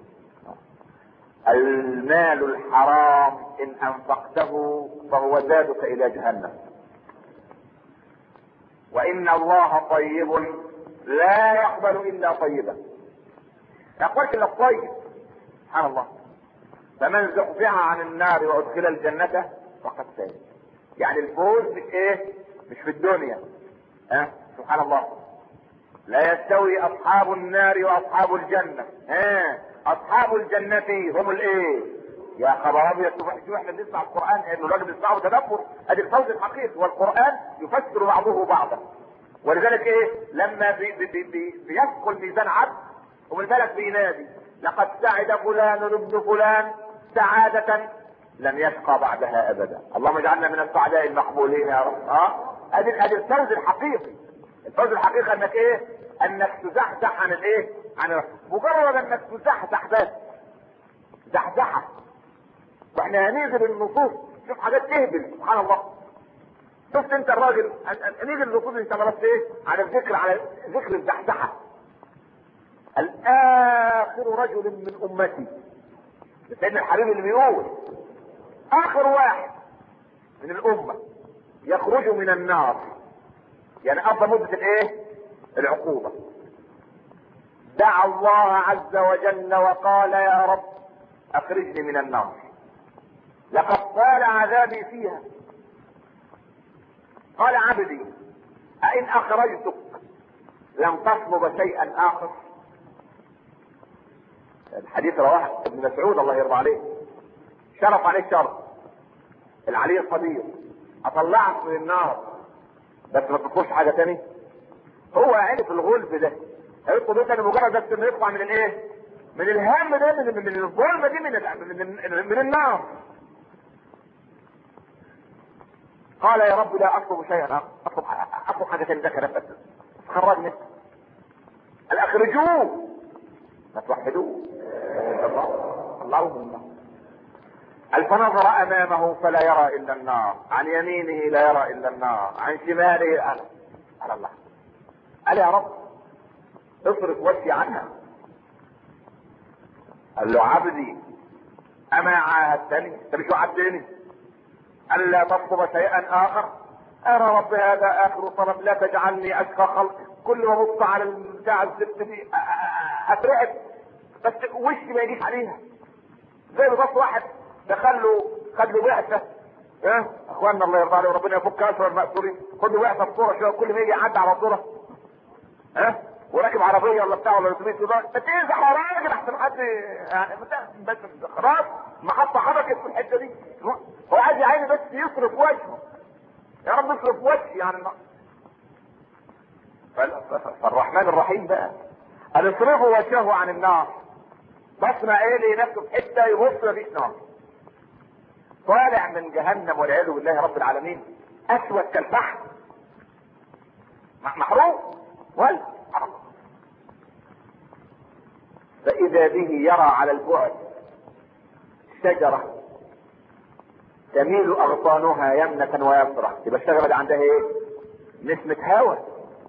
Speaker 1: المال الحرام ان انفقته فهو زادك الى جهنم وان الله طيب لا يقبل الا طيبا ما يقبلش الا الطيب سبحان الله فمن زحزح عن النار وادخل الجنة فقد فاز يعني الفوز مش ايه مش في الدنيا ها أه؟ سبحان الله لا يستوي اصحاب النار واصحاب الجنة ها أه؟ اصحاب الجنة هم الايه يا خبر ابيض شوف احنا بنسمع القران انه الراجل بيسمعه تدبر ادي الفوز الحقيقي والقران يفسر بعضه بعضا ولذلك ايه لما بي بي بي بي بيثقل ميزان عبد وبالك بينادي لقد سعد فلان ابن فلان سعادة لم يشقى بعدها ابدا اللهم اجعلنا من السعداء المقبولين يا رب اه ادي ادي الفوز الحقيقي الفوز الحقيقي انك ايه انك تزحزح عن الايه عن مجرد انك تزحزح بس زحزحه واحنا هنيجي بالنصوص شوف حاجات تهبل سبحان الله شفت انت الراجل نيجي النصوص انت مرست ايه على الذكر على ذكر الزحزحه الاخر رجل من امتي سيدنا الحبيب اللي بيقول اخر واحد من الامه يخرج من النار يعني افضل مده الايه العقوبه دعا الله عز وجل وقال يا رب اخرجني من النار لقد طال عذابي فيها قال عبدي أئن أخرجتك لم تطلب شيئا آخر الحديث رواه ابن مسعود الله يرضى عليه شرف عليه شرف العلي القدير اطلعك من النار بس ما تطلبش حاجه تاني هو عرف الغلب ده هيطلب تاني مجرد بس انه يطلع من الايه من الهم ده من, من الظلمه دي من, من, من النار قال يا رب لا اطلب شيئا اطلب اطلب حاجه ثانيه ذكر بس خرجني قال اخرجوه ما توحدوه الله الله الله قال فنظر امامه فلا يرى الا النار عن يمينه لا يرى الا النار عن شماله قال على الله قال يا رب اصرف وجهي عنها قال له عبدي اما عاهدتني انت مش وعدتني الا تطلب شيئا اخر ارى رب هذا اخر طلب لا تجعلني اشقى خلق كل ما ابص على بتاع الزبده دي اترعب بس وشي ما يجيش عليها زي بالظبط واحد دخل له خد له بعثه ها اخواننا الله يرضى عليهم ربنا يفك اسر المأسورين خد له بعثه بصوره شويه كل ما يجي يعدي على صوره ها وراكب عربيه ولا بتاع ولا اتوبيس كده تنزح ورا راجل احسن حد يعني بس خلاص محطه حركت في الحته دي هو عايز يا عيني بس يصرف وجهه يا رب اصرف وجهي يعني فالرحمن الرحيم بقى قال اصرفوا وجهه عن النار بصنا ايه لي نفسه في حته يبص مفيش نار طالع من جهنم والعياذ بالله رب العالمين اسود كالفحم محروق ولا فاذا به يرى على البعد شجره تميل اغصانها يمنة ويسرى يبقى الشجرة دي عندها ايه نسمة هواء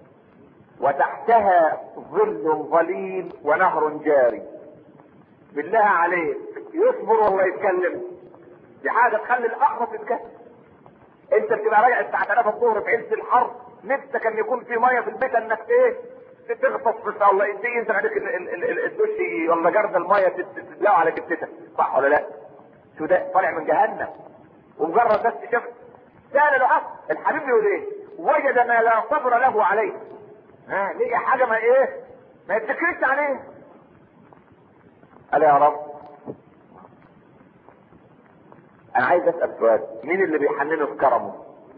Speaker 1: وتحتها ظل ظليل ونهر جاري بالله عليك يصبر وهو يتكلم دي حاجة تخلي الاخرس يتكلم انت بتبقى راجع الساعة 3 الظهر في عز الحر نفسك ان يكون في ميه في البيت انك ايه تغطس بس الله يديك انت عليك الدش ولا جرد الميه تتلاقوا على جبتتك صح ولا لا؟ شو ده طالع من جهنم ومجرد بس شاف سال له الحبيب يقول ايه وجد ما لا صبر له عليه ها ليه حاجه ما ايه ما يتكلش عليه قال يا رب انا عايز اسال سؤال مين اللي بيحننه في كرمه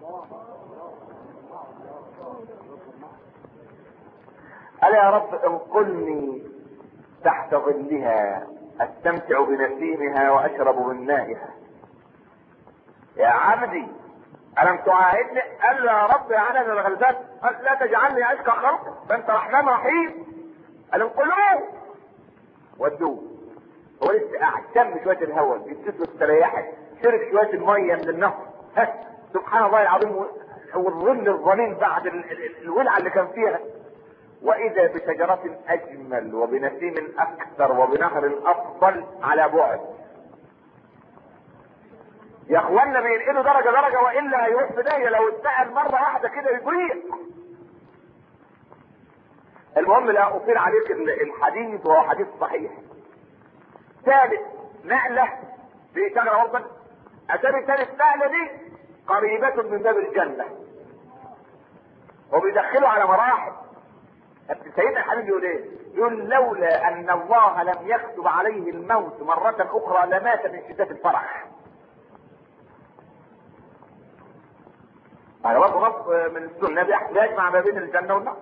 Speaker 1: قال يا رب انقلني تحت ظلها استمتع بنسيمها واشرب من مائها يا عبدي الم تعاهدني قال له يا رب يا عدد الغلبان قال لا تجعلني اشقى خلق فانت رحمن رحيم قال انقلوه ودوه هو لسه قاعد شم شويه الهواء بيتسلك استريحت شرب شويه الميه من النهر ها سبحان الله العظيم والظل الظليل بعد الولعه اللي كان فيها واذا بشجرة اجمل وبنسيم اكثر وبنهر افضل على بعد يا اخوانا بينقلوا درجة درجة والا هيروح في داهية لو اتسأل مرة واحدة كده يضيق المهم لا اطيل عليك الحديث وهو حديث صحيح ثالث نقلة في شجرة برضه اتاري ثالث نقلة دي قريبة من باب الجنة وبيدخلوا على مراحل سيدنا الحبيب يقول ايه؟ يقول لولا ان الله لم يكتب عليه الموت مرة اخرى لمات من شدة الفرح. هذا برضه نص من السنة بيجمع ما بين الجنة والنار.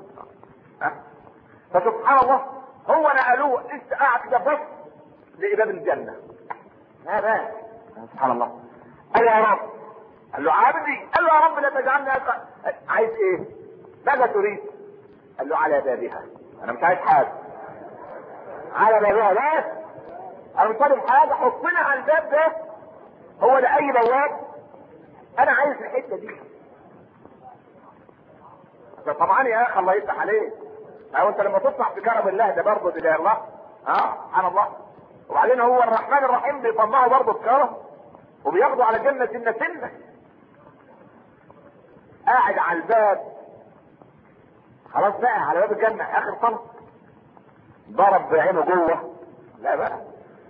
Speaker 1: فسبحان الله هو نقلوه لسه قاعد كده بس لباب الجنة. لا بس سبحان الله. قال يا رب قال له عبدي قال له يا رب لا تجعلني أسأل. عايز ايه؟ ماذا تريد؟ قال له على بابها انا مش عايز حاجه على بابها بس انا مش طالب حاجه حطنا على الباب ده هو ده اي بواب انا عايز الحته دي طبعا يا اخي الله يفتح عليك او انت لما تطلع في كرم الله ده برضه ده الله اه سبحان الله وبعدين هو الرحمن الرحيم بيطلعه برضه بكرم وبياخده على جنة سنة سنة قاعد على الباب خلاص بقى على باب الجنة اخر طلب ضرب بعينه جوه لا بقى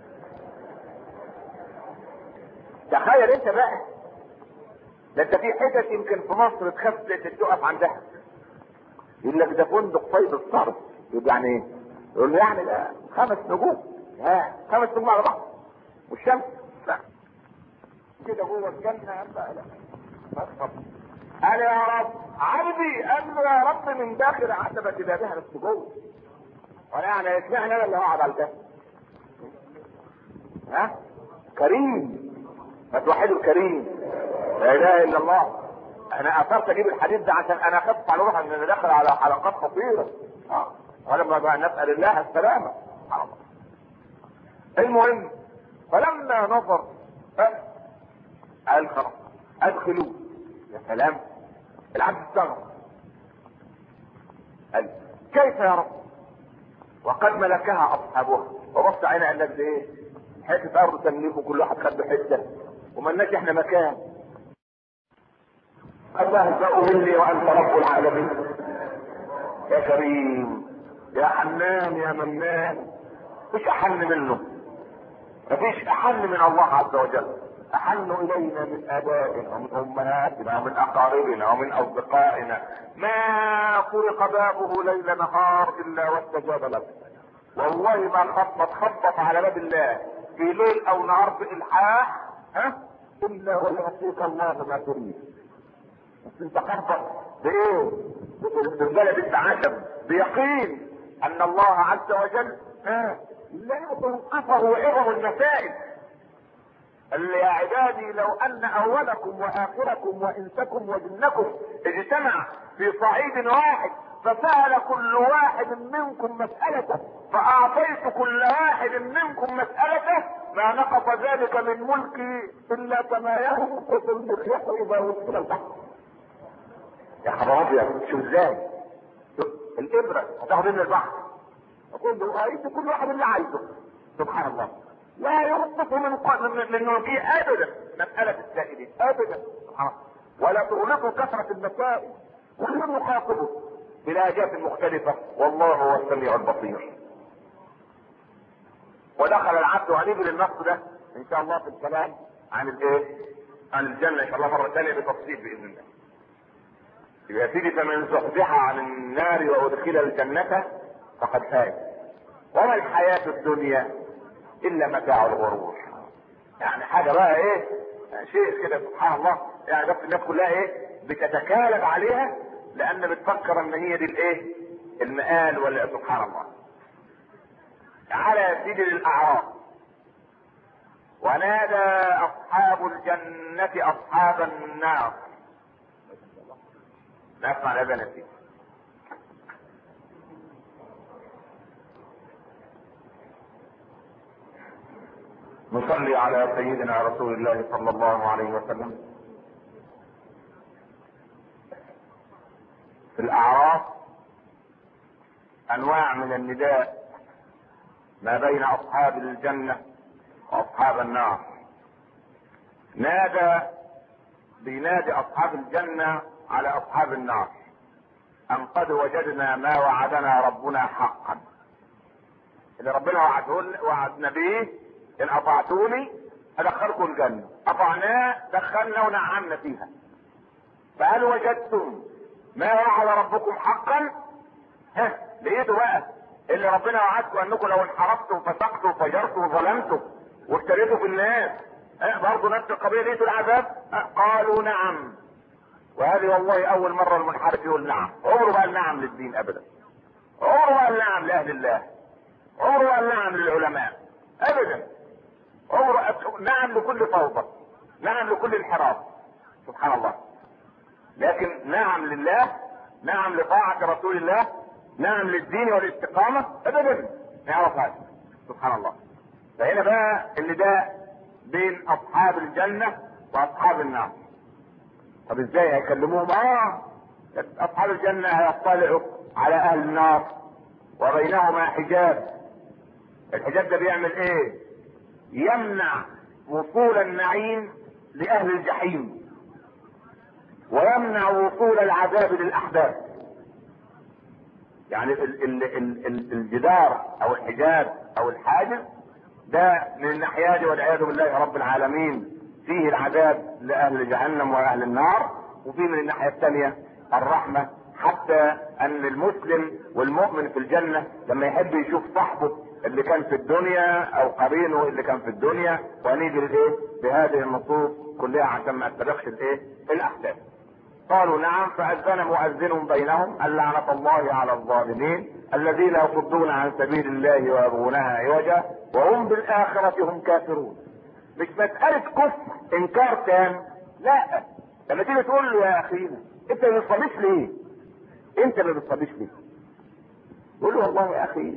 Speaker 1: تخيل انت بقى ده انت في حتت يمكن في مصر تخاف تقف عندها يقول لك ده فندق طيب الصرف يبقى يعني ايه؟ يقول له يعني ده خمس نجوم ها خمس نجوم على بعض والشمس لا كده جوه الجنه لا لا ما قال يا رب عبدي قال له يا رب من داخل عتبة بابها بس جوه وانا يعني اشمعنى انا اللي هقعد على الباب ها كريم ما توحدوا الكريم لا اله الا الله انا اثرت اجيب الحديث ده عشان انا اخف على روحي ان انا داخل على حلقات خطيره اه ولما بقى نسال الله السلامه سبحان الله المهم فلما نظر قال خلاص ادخلوه يا سلام العبد استغرب قال كيف يا رب وقد ملكها اصحابها وبص عينها قال لك ايه حته ارض تملك وكل واحد خد حته وملناش احنا مكان الله مني وانت رب العالمين يا كريم يا حنان يا منان مش احن منه مفيش احن من الله عز وجل احن الينا من ابائنا ومن امهاتنا ومن اقاربنا ومن اصدقائنا ما طرق بابه ليل نهار الا واستجاب له والله ما خبط خبط على باب الله في ليل او نهار بالحاح ها الا ويعطيك الله ما تريد بس انت خبط بايه؟ بالبلد التعشم بيقين ان الله عز وجل ها لا تنقصه عظم المسائل قال يا عبادي لو ان اولكم واخركم وانسكم وجنكم اجتمع في صعيد واحد فسأل كل واحد منكم مسألته فأعطيت كل واحد منكم مسألته ما نقص ذلك من ملكي إلا كما ينقص المخيط إذا وصل البحر. يا خبر أبيض شو إزاي؟ الإبرة هتاخد من البحر. أقول له أعيد كل واحد اللي عايزه. سبحان الله. لا ينقص من من ملكه أبدا مسألة السائلين أبدا. سبحان الله. ولا تغلقوا كثرة المسائل. كل مخاطبه بلهجات مختلفة والله هو السميع البصير ودخل العبد وهنيجي للنص ده ان شاء الله في الكلام عن الايه عن الجنة ان شاء الله مرة ثانية بتفصيل باذن الله يبقى يا سيدي فمن زحزح عن النار وادخل الجنة فقد فاز وما الحياة الدنيا الا متاع الغرور يعني حاجة بقى ايه شيء كده سبحان الله يعني بس الناس كلها ايه بتتكالب عليها لان بتفكر ان هي دي الايه المآل ولا سبحان الله تعالى يا سيدي للاعراف ونادى اصحاب الجنة اصحاب النار نسمع الاذان يا سيدي نصلي على سيدنا رسول الله صلى الله عليه وسلم في الاعراف انواع من النداء ما بين اصحاب الجنة واصحاب النار نادى بينادي اصحاب الجنة على اصحاب النار ان قد وجدنا ما وعدنا ربنا حقا اللي ربنا وعده وعدنا به ان اطعتوني ادخلكم الجنه اطعناه دخلنا ونعمنا فيها فهل وجدتم ما وعد ربكم حقا ها لقيتوا بقى اللي ربنا وعدكم انكم لو انحرفتم فسقتم فجرتم وظلمتم وافتريتوا في الناس ها برضه نفس القضيه لقيتوا العذاب ها قالوا نعم وهذه والله اول مره المنحرف يقول نعم عمره قال نعم للدين ابدا عمره قال نعم لاهل الله عمره قال نعم للعلماء ابدا عمره نعم لكل فوضى نعم لكل انحراف سبحان الله لكن نعم لله نعم لطاعة رسول الله نعم للدين والاستقامة ابدا نعرف هذا سبحان الله فهنا بقى اللي ده بين اصحاب الجنة واصحاب النار طب ازاي هيكلموهم اه اصحاب الجنة هيطلعوا على اهل النار وبينهما حجاب الحجاب ده بيعمل ايه يمنع وصول النعيم لاهل الجحيم ويمنع وصول العذاب للاحداث يعني ال ال ال ال الجدار او الحجاب او الحاجز ده من الناحيه دي والعياذ بالله رب العالمين فيه العذاب لاهل جهنم واهل النار وفيه من الناحيه الثانيه الرحمه حتى ان المسلم والمؤمن في الجنه لما يحب يشوف صاحبه اللي كان في الدنيا او قرينه اللي كان في الدنيا ونيجي لايه بهذه النصوص كلها عشان ما استبقش الايه الاحداث قالوا نعم فأذن مؤذن بينهم اللعنة الله على الظالمين الذين يصدون عن سبيل الله ويبغونها عوجا وهم بالآخرة هم كافرون مش مسألة كفر إنكار تام لا لما تيجي تقول له يا أخينا أنت ما بتصليش ليه؟ أنت ما بتصليش ليه؟ يقول له والله يا أخي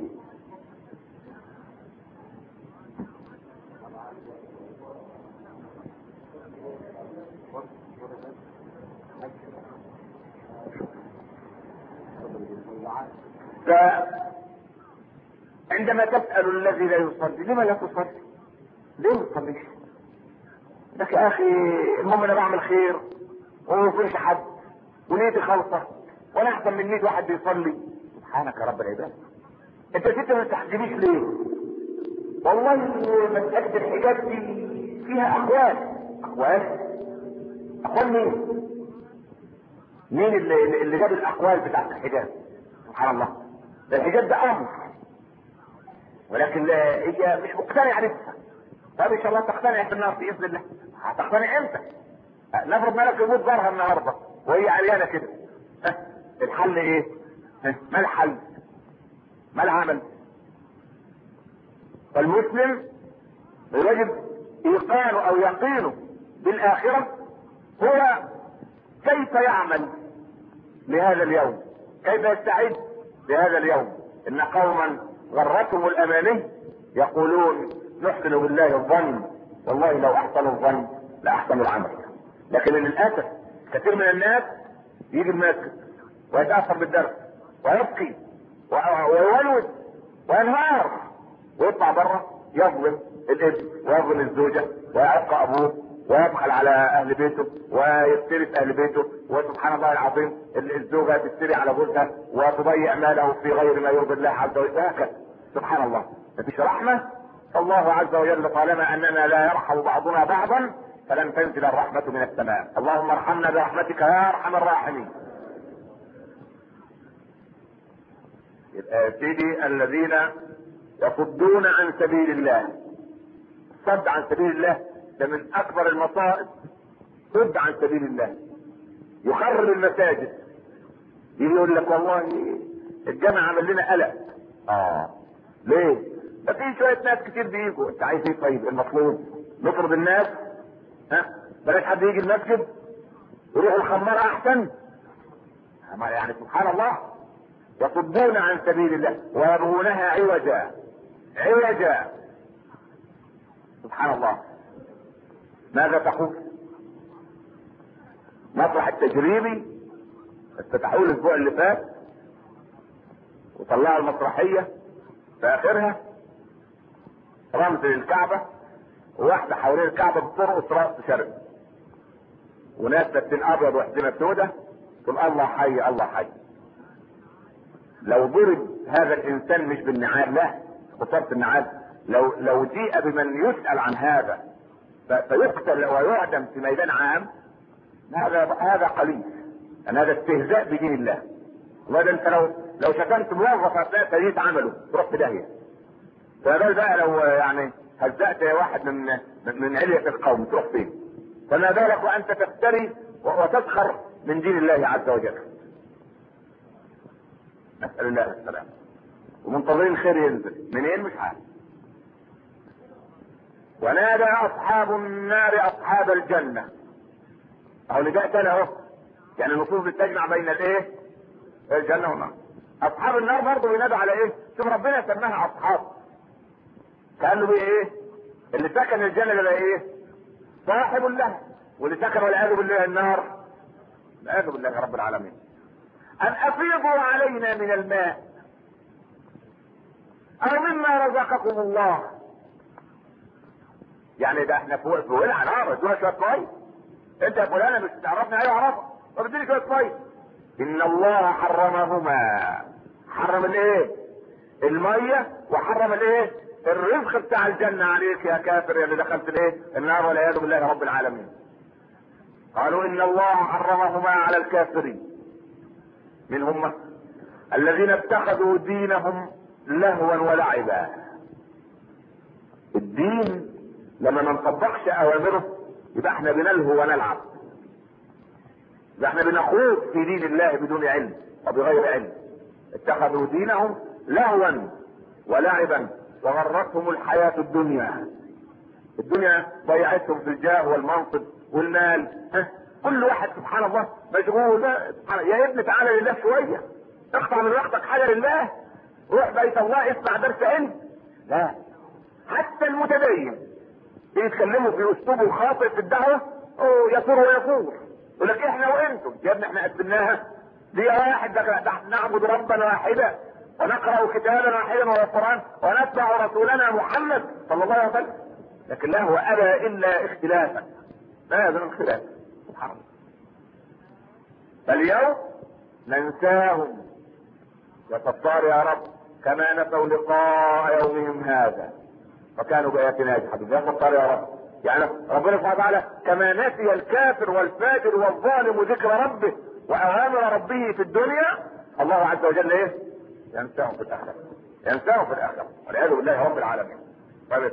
Speaker 1: فعندما تسأل الذي لا يصلي لما لا تصلي؟ ليه ما تصليش؟ لك يا اخي المهم انا بعمل خير وما يكونش حد ونيتي خالصه وانا احسن من نيت واحد بيصلي سبحانك يا رب العباد انت انت ما تحجبيش ليه؟ والله مسألة الحجاب دي فيها اقوال اقوال اقوال مين؟ مين اللي اللي جاب الاقوال بتاعت الحجاب؟ سبحان الله ده الحجاب ده امر ولكن هي مش مقتنعه لسه طب ان شاء الله تقتنع في النار باذن الله هتقتنع امتى؟ نفرض مالك يموت ظهرها النهارده وهي عريانه كده ها الحل ايه؟ ها؟ ما الحل؟ ما العمل؟ فالمسلم يجب ايقانه او يقينه بالاخره هو كيف يعمل لهذا اليوم كيف يستعد لهذا اليوم ان قوما غرتهم الاماني يقولون نحسن بالله الظن والله لو احسنوا الظن لاحسنوا العمل لكن للاسف كثير من الناس يجي المسجد ويتاثر بالدرس ويبكي ويولد وينهار ويطلع بره يظلم الابن ويظلم الزوجه ويعق ابوه ويبخل على اهل بيته ويفتري في اهل بيته وسبحان الله العظيم الزوجه تفتري على جوزها وتضيع ماله في غير ما يرضي الله عز وجل هكذا سبحان الله مفيش رحمه الله عز وجل طالما اننا لا يرحم بعضنا بعضا فلن تنزل الرحمة من السماء اللهم ارحمنا برحمتك يا ارحم الراحمين يبقى سيدي الذين يصدون عن سبيل الله صد عن سبيل الله ده من اكبر المصائب صد عن سبيل الله يخرب المساجد يجي يقول لك والله الجامع عمل لنا قلق اه ليه؟ ده في شويه ناس كتير بيجوا انت عايز ايه طيب المطلوب نطرد الناس ها بلاش حد يجي المسجد يروح الخمار احسن يعني سبحان الله يصدون عن سبيل الله ويبغونها عوجا عوجا سبحان الله ماذا تقول مسرح التجريبي افتتحوه الاسبوع اللي فات وطلعوا المسرحيه في اخرها رمز للكعبه وواحده حوالين الكعبه بترقص رقص شرقي وناس لابسين ابيض وحزمه سوداء تقول الله حي الله حي لو ضرب هذا الانسان مش بالنعال لا خسارة النعال لو لو جيء بمن يسأل عن هذا فيقتل ويعدم في ميدان عام هذا هذا قليل ان هذا استهزاء بدين الله وهذا انت لو لو شتمت موظف اثناء تأدية عمله تروح في داهية فما بقى لو يعني هزأت واحد من من علية القوم تروح فين؟ فما بالك وانت تفتري وتسخر من دين الله عز وجل. نسأل الله السلامة. ومنتظرين الخير ينزل، منين مش عارف. ونادى اصحاب النار اصحاب الجنة. اهو اللي جاء تاني اهو. يعني النصوص بتجمع بين الايه؟ الجنة والنار. اصحاب النار برضه بينادوا على ايه؟ شوف ربنا سماها اصحاب. كانه بيه ايه؟ اللي سكن الجنه ده ايه؟ صاحب الله واللي سكن والعياذ بالله النار والعياذ بالله رب العالمين. ان افيضوا علينا من الماء او مما رزقكم الله. يعني ده احنا فوق في ولع نار ادونا شويه ميه. انت يا فلان مش تعرفني ايوه اعرفك طب اديني شويه ميه. ان الله حرمهما حرم الايه؟ الميه وحرم الايه؟ الرزق بتاع الجنة عليك يا كافر يا اللي دخلت الايه؟ النار والعياذ بالله رب العالمين. قالوا ان الله حرمهما على الكافرين. من هم؟ الذين اتخذوا دينهم لهوا ولعبا. الدين لما ما نطبقش اوامره يبقى احنا بنلهو ونلعب. يبقى احنا بنخوض في دين الله بدون علم وبغير علم. اتخذوا دينهم لهوا ولعبا وغرتهم الحياة الدنيا الدنيا ضيعتهم في الجاه والمنصب والمال ها؟ كل واحد سبحان الله مشغول سبحان يا ابني تعالى لله شوية اقطع من وقتك حاجة لله روح بيت الله اسمع درس علم لا حتى المتدين بيتكلموا في اسلوبه خاطئ في الدعوة اوه يثور ويفور يقول لك احنا وانتم يا ابني احنا قسمناها دي واحد ده نعبد ربا واحدا ونقرأ كتابا واحدا وهو القرآن ونتبع رسولنا محمد صلى الله عليه وسلم لكن لا هو أبى إلا اختلافا لا يزال اختلاف سبحان الله فاليوم ننساهم وتضطر يا رب كما نسوا لقاء يومهم هذا وكانوا بآياتنا يجحدون يا تضطر يا رب يعني ربنا سبحانه وتعالى كما نسي الكافر والفاجر والظالم ذكر ربه وأوامر ربه في الدنيا الله عز وجل ايه؟ ينساهم في الاخره ينساهم في الاخره والعياذ بالله رب العالمين طيب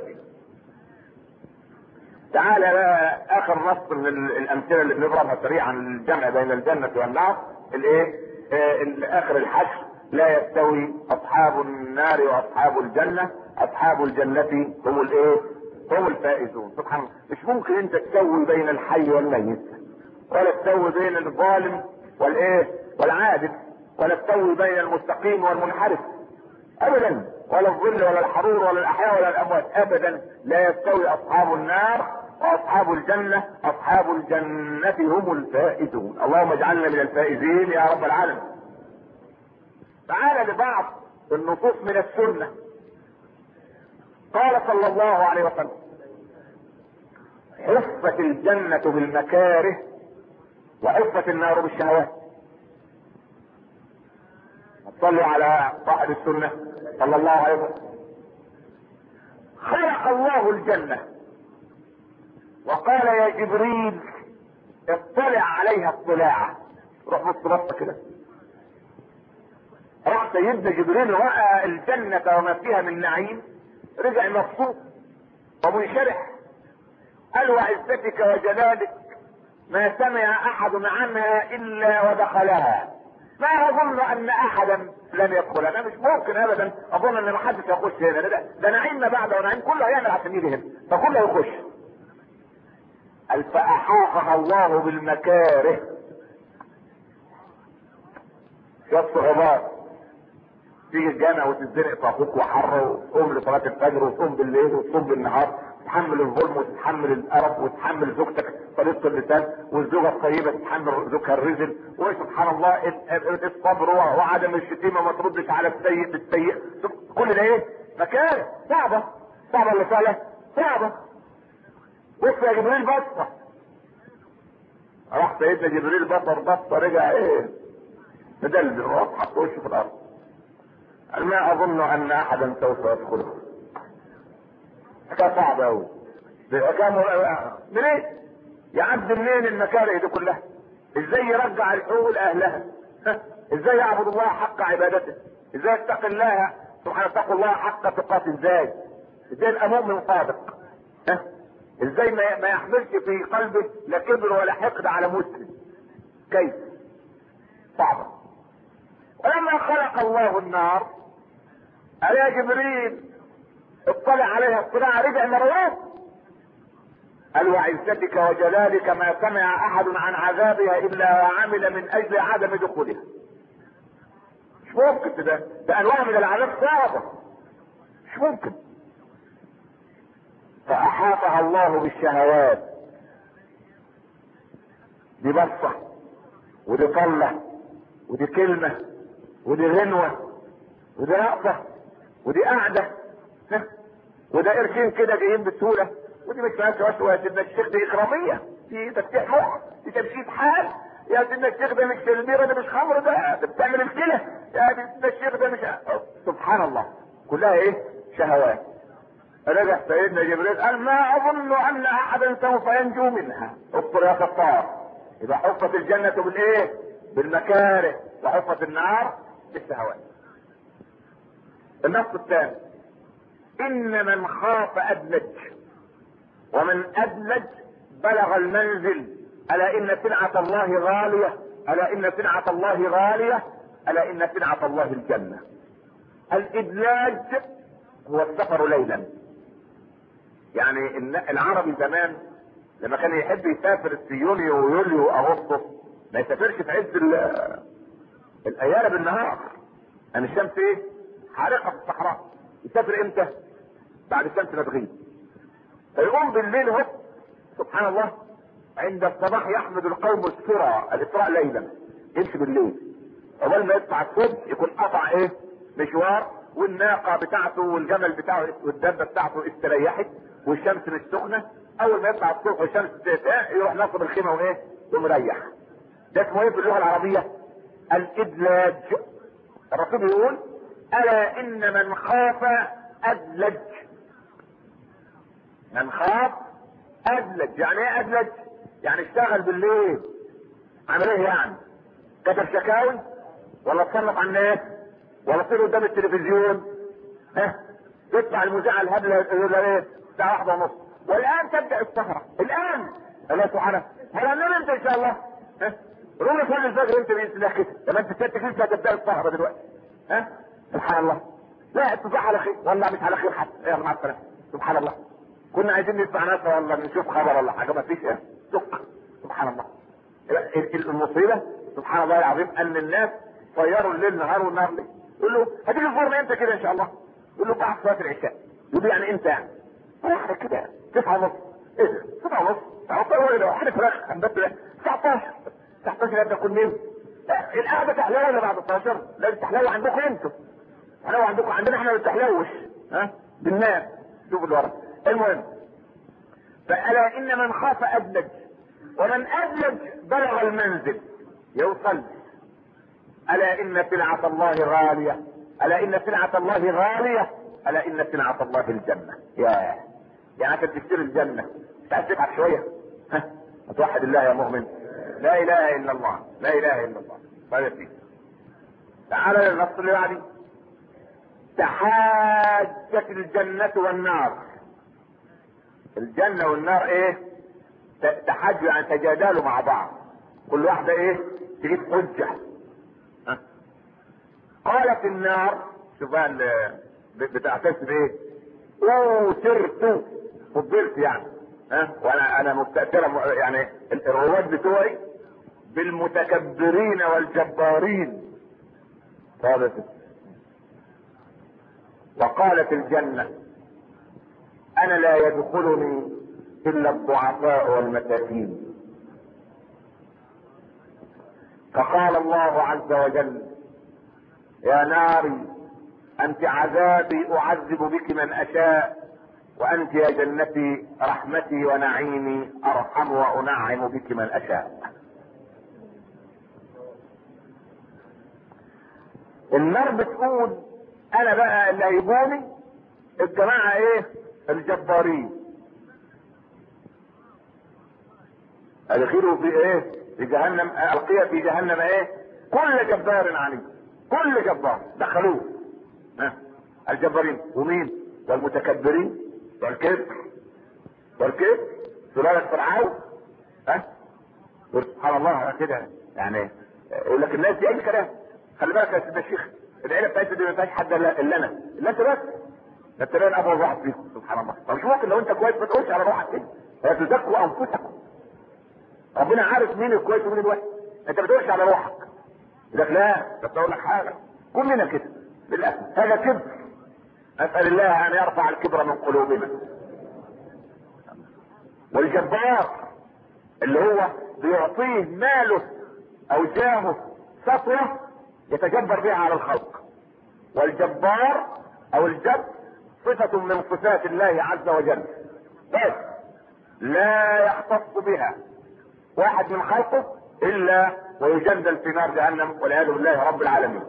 Speaker 1: تعالى بقى اخر نص من الامثله اللي بنضربها سريعا للجمع بين الجنه والنار الايه؟ آه اخر الحشر لا يستوي اصحاب النار واصحاب الجنه اصحاب الجنه هم الايه؟ هم الفائزون سبحان الله مش ممكن انت تسوي بين الحي والميت ولا تسوي بين الظالم والايه؟ والعادل ولا تسوي بين المستقيم والمنحرف ابدا ولا الظل ولا الحرور ولا الاحياء ولا الاموات ابدا لا يستوي اصحاب النار واصحاب الجنه اصحاب الجنه هم الفائزون اللهم اجعلنا من الفائزين يا رب العالمين تعال لبعض النصوص من السنه قال صلى الله عليه وسلم حفت الجنه بالمكاره وحفت النار بالشهوات صلوا على صاحب السنة صلى الله عليه وسلم خلق الله الجنة وقال يا جبريل اطلع عليها اطلاعة روح بص بصة كده راح سيدنا جبريل رأى الجنة وما فيها من نعيم رجع مبسوط ومنشرح قال وعزتك وجلالك ما سمع احد عنها الا ودخلها ما اظن ان احدا لم يدخل انا مش ممكن ابدا اظن ان ما حدش هيخش هنا ده, ده نعيم ما بعد ونعيم كله هيعمل عشان يجي هنا فكله يخش قال فاحاطها الله بالمكاره شويه صعوبات تيجي الجامع وتتزنق في اخوك وحر وتقوم لصلاه الفجر وتقوم بالليل وتصوم بالنهار تتحمل الظلم وتتحمل القرف وتتحمل زوجتك طريقه اللسان والزوجه الطيبه تتحمل زوجها الرزل وسبحان الله الصبر وعدم الشتيمه ما تردش على السيء بالسيء كل ده ايه؟ مكاره صعبه صعبه ولا سهله؟ صعبه بص يا جبريل بصه راح سيدنا جبريل بصر بصه رجع ايه؟ مدلل راح حط وشه في الارض قال ما اظن ان احدا سوف يدخله حكايه صعبه قوي كان منين يا عبد منين المكاره دي كلها ازاي يرجع الحقوق لاهلها ازاي يعبد الله حق عبادته ازاي يتقي الله سبحانه اتقوا الله حق تقاته ازاي ازاي يبقى مؤمن صادق ها ازاي ما ما يحملش في قلبه لا كبر ولا حقد على مسلم كيف صعبة ولما خلق الله النار قال يا جبريل اطلع عليها اطلاع رجع مرات قال وعزتك وجلالك ما سمع احد عن عذابها الا وعمل من اجل عدم دخولها مش ممكن ده ده انواع من العذاب صعبه مش ممكن فاحاطها الله بالشهوات دي بصه ودي طله ودي كلمه ودي غنوه ودي رقصه ودي قعده ها؟ وده قرشين كده جايين بسهوله ودي مش فيهاش وسوسه يا سيدنا الشيخ دي اكراميه دي تفتيح مخ دي تمشيط حال يا سيدنا الشيخ ده مش تلميره ده مش خمر ده ده بتعمل الكلى يا سيدنا الشيخ ده مش سبحان الله كلها ايه شهوات رجع سيدنا جبريل قال ما اظن ان احدا سوف ينجو منها اذكر يا ستار اذا حفت الجنة بالايه بالمكاره وحفت النار بالشهوات النص الثاني ان من خاف ادلج ومن ادلج بلغ المنزل الا ان سلعة الله غالية الا ان سلعة الله غالية الا ان سلعة الله الجنة الادلاج هو السفر ليلا يعني العربي زمان لما كان يحب يسافر في يونيو ويوليو واغسطس ما يسافرش في عز الايام بالنهار يعني الشمس ايه حارقه في الصحراء يسافر امتى بعد الشمس ما تغيب فيقوم بالليل هو سبحان الله عند الصباح يحمد القوم السرى الاسراء ليلا يمشي بالليل اول ما يطلع الصبح يكون قطع ايه مشوار والناقة بتاعته والجمل بتاعه والدابة بتاعته استريحت والشمس مش سخنة اول ما يطلع الصبح والشمس يروح نصب الخيمة وايه ومريح ده اسمه ايه في اللغة العربية الادلاج الرسول يقول الا ان من خاف ادلج من خاف ادلج يعني ايه ادلج يعني اشتغل بالليل عمل ايه يعني كتب شكاوي ولا تصرف على الناس ولا تصير قدام التلفزيون ها يطلع المذيع الهبله يقول ايه الساعه واحدة ونص والان تبدا السهره الان الله سبحانه هنعمل انت ان شاء الله ها روح صلي الفجر انت باذن الله كده لما انت ست لسه هتبدا السهره دلوقتي ها سبحان الله لا التصبح على خير والله مش على خير حتى يا مع السلامه سبحان الله كنا عايزين نسمع ناس ولا نشوف خبر ولا حاجه ما فيش ايه سك سبحان الله المصيبه سبحان الله العظيم ان الناس طيروا الليل نهار والنهار ليل يقول له هتيجي الفرن امتى كده ان شاء الله يقول له بعد صلاه العشاء يقول له يعني امتى يعني واحده كده تسعة ونص ايه ده تسعة ونص تعطل لو احنا فراخ هنبت 19 19 يبدا كل مين القعده تحلوه ولا بعد 12 لازم تحلوه عندكم انتوا تحلوه عندكم عندنا احنا ما بتحلوش ها بالناس شوفوا الورق المهم فألا إن من خاف أدلج ومن أدلج بلغ المنزل يوصل ألا إن سلعة الله غالية ألا إن سلعة الله غالية ألا إن سلعة الله الجنة يا يعني أنت تشتري الجنة تعال تتعب شوية ها توحد الله يا مؤمن لا إله إلا الله لا إله إلا الله ماذا فيه تعال للنص اللي بعدي تحاجت الجنة والنار الجنة والنار ايه تحاجوا يعني تجادلوا مع بعض كل واحدة ايه تجيب حجة ها؟ قالت النار شوف بقى بتعتز بايه اوترت فضلت يعني ها وانا انا مستأثرة يعني الرواد بتوعي بالمتكبرين والجبارين قالت وقالت الجنة انا لا يدخلني الا الضعفاء والمساكين فقال الله عز وجل يا ناري انت عذابي اعذب بك من اشاء وانت يا جنتي رحمتي ونعيمي ارحم وانعم بك من اشاء النار بتقول انا بقى اللي هيبوني الجماعة ايه الجبارين ادخلوا في ايه في جهنم القي في جهنم ايه كل جبار عنيد كل جبار دخلوه ها الجبارين ومين والمتكبرين والكبر والكبر سلالة فرعون ها سبحان الله كده يعني يقول لك الناس دي اي كلام خلي بالك يا سيدنا الشيخ العيله بتاعتي دي ما فيهاش حد الا الا انا الا انت بس ده انت باين ابو واحد فيكم سبحان الله طب مش ممكن لو انت كويس ما تقولش على روحك كده لا تزكوا انفسكم ربنا عارف مين الكويس ومين الوحش انت ما تقولش على روحك يقول لك لا بس اقول لك حاجه كلنا كده للاسف هذا كبر اسال الله ان يرفع الكبر من قلوبنا والجبار اللي هو بيعطيه ماله او جاهه سطوة يتجبر بها على الخلق والجبار او الجب صفة من صفات الله عز وجل بس لا يختص بها واحد من خلقه الا ويجندل في نار جهنم والعياذ بالله رب العالمين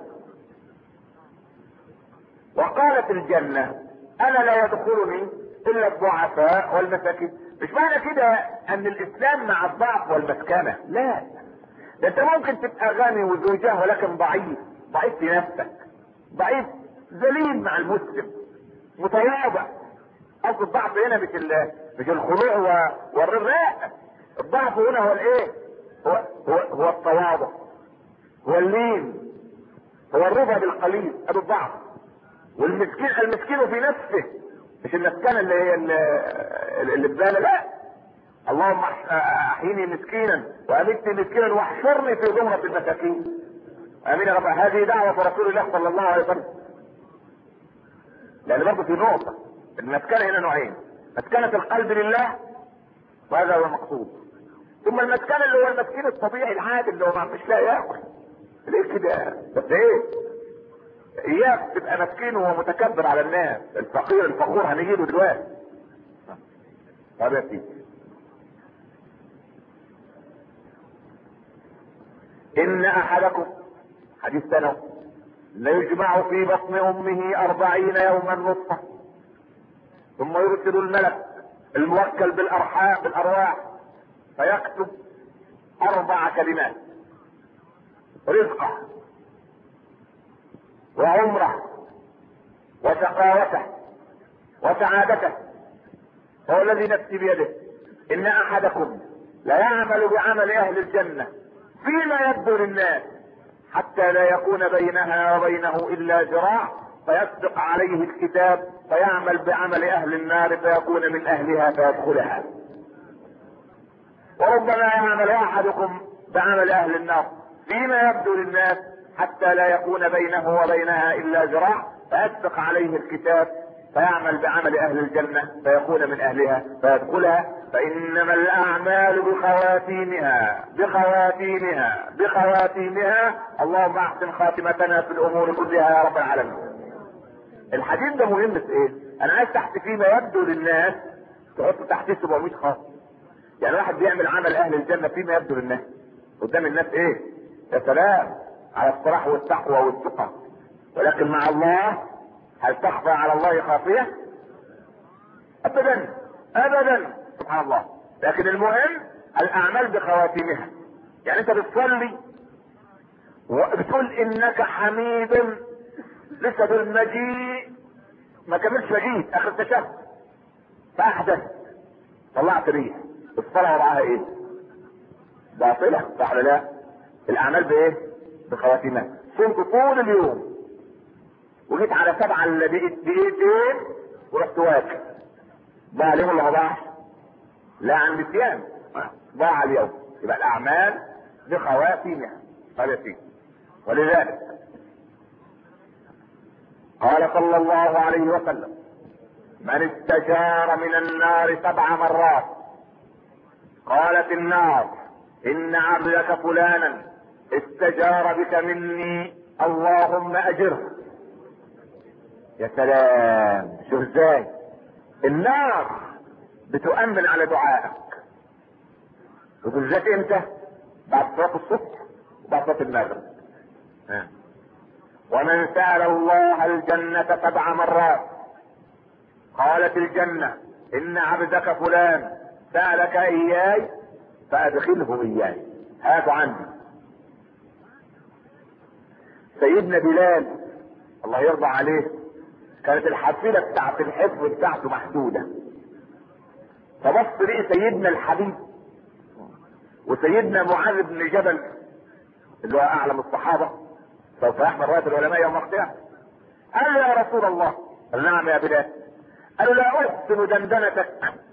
Speaker 1: وقالت الجنة انا لا يدخلني الا الضعفاء والمساكين مش معنى كده ان الاسلام مع الضعف والمسكنة لا ده انت ممكن تبقى غني وزوجاه ولكن ضعيف ضعيف في نفسك ضعيف ذليل مع المسلم متواضع اصل الضعف هنا مش مش الخضوع والرغاء الضعف هنا هو الايه هو هو هو التواضع هو اللين هو الرضا بالقليل ادي الضعف والمسكين المسكين في نفسه مش المسكنه اللي هي اللي ببالة لا اللهم احيني مسكينا وامتني مسكينا واحشرني في زمرة المساكين امين يا رب هذه دعوة رسول الله صلى الله عليه وسلم لان برضه في نقطة المسكنة هنا نوعين مسكنة القلب لله وهذا هو المقصود ثم المسكنة اللي هو المسكين الطبيعي العادي اللي هو مش لاقي ياكل ليه كده بس ايه اياك تبقى مسكين وهو متكبر على الناس الفقير الفخور هنجيله دلوقتي طب يا سيدي ان احدكم حديث سنة ليجمع في بطن امه اربعين يوما نطفة ثم يرسل الملك الموكل بالارحام بالارواح فيكتب اربع كلمات رزقه وعمره وشقاوته وسعادته هو الذي نفسي بيده ان احدكم ليعمل بعمل اهل الجنه فيما يبدو للناس حتى لا يكون بينها وبينه الا ذراع فيسبق عليه الكتاب فيعمل بعمل اهل النار فيكون من اهلها فيدخلها وربما يعمل احدكم بعمل اهل النار فيما يبدو للناس حتى لا يكون بينه وبينها الا ذراع فيسبق عليه الكتاب فيعمل بعمل اهل الجنة فيكون من اهلها فيدخلها فانما الاعمال بخواتيمها بخواتيمها بخواتيمها اللهم احسن خاتمتنا في الامور كلها يا رب العالمين الحديث ده مهم في ايه انا عايز تحت فيما يبدو للناس تحط تحتيه 700 خط يعني واحد بيعمل عمل اهل الجنة فيما يبدو للناس قدام الناس ايه يا سلام على الصلاح والتقوى والتقى ولكن مع الله هل تخفى على الله خافية ابدا ابدا سبحان الله لكن المهم الاعمال بخواتيمها يعني انت بتصلي وبتقول انك حميد لسه بالمجيء ما كملش مجيء اخر تشهد فاحدث طلعت ريح الصلاة وضعها ايه باطلة صح ولا لا الاعمال بايه بخواتيمها صمت طول اليوم وجيت على سبعة اللي دقيقتين ورحت واكل ضاع اليوم ولا ما ضاعش؟ لا عن نسيان ضاع اليوم يبقى الاعمال بخواتيمها قال يا سيدي ولذلك قال صلى الله عليه وسلم من استجار من النار سبع مرات قالت النار ان عبدك فلانا استجار بك مني اللهم اجره يا سلام شوف ازاي النار بتؤمن على دعائك وبالذات امتى بعد صلاه الصبح وبعد صلاه المغرب ومن سأل الله الجنة سبع مرات قالت الجنة إن عبدك فلان سألك إياي فأدخله إياي هات عندي سيدنا بلال الله يرضى عليه كانت الحافلة بتاعت الحفظ بتاعته محدودة فبص ليه سيدنا الحبيب وسيدنا معاذ بن جبل اللي هو اعلم الصحابة سوف يحمل راية العلماء يوم القيامة قال له يا رسول الله قال نعم يا بلال قال لا احسن دندنتك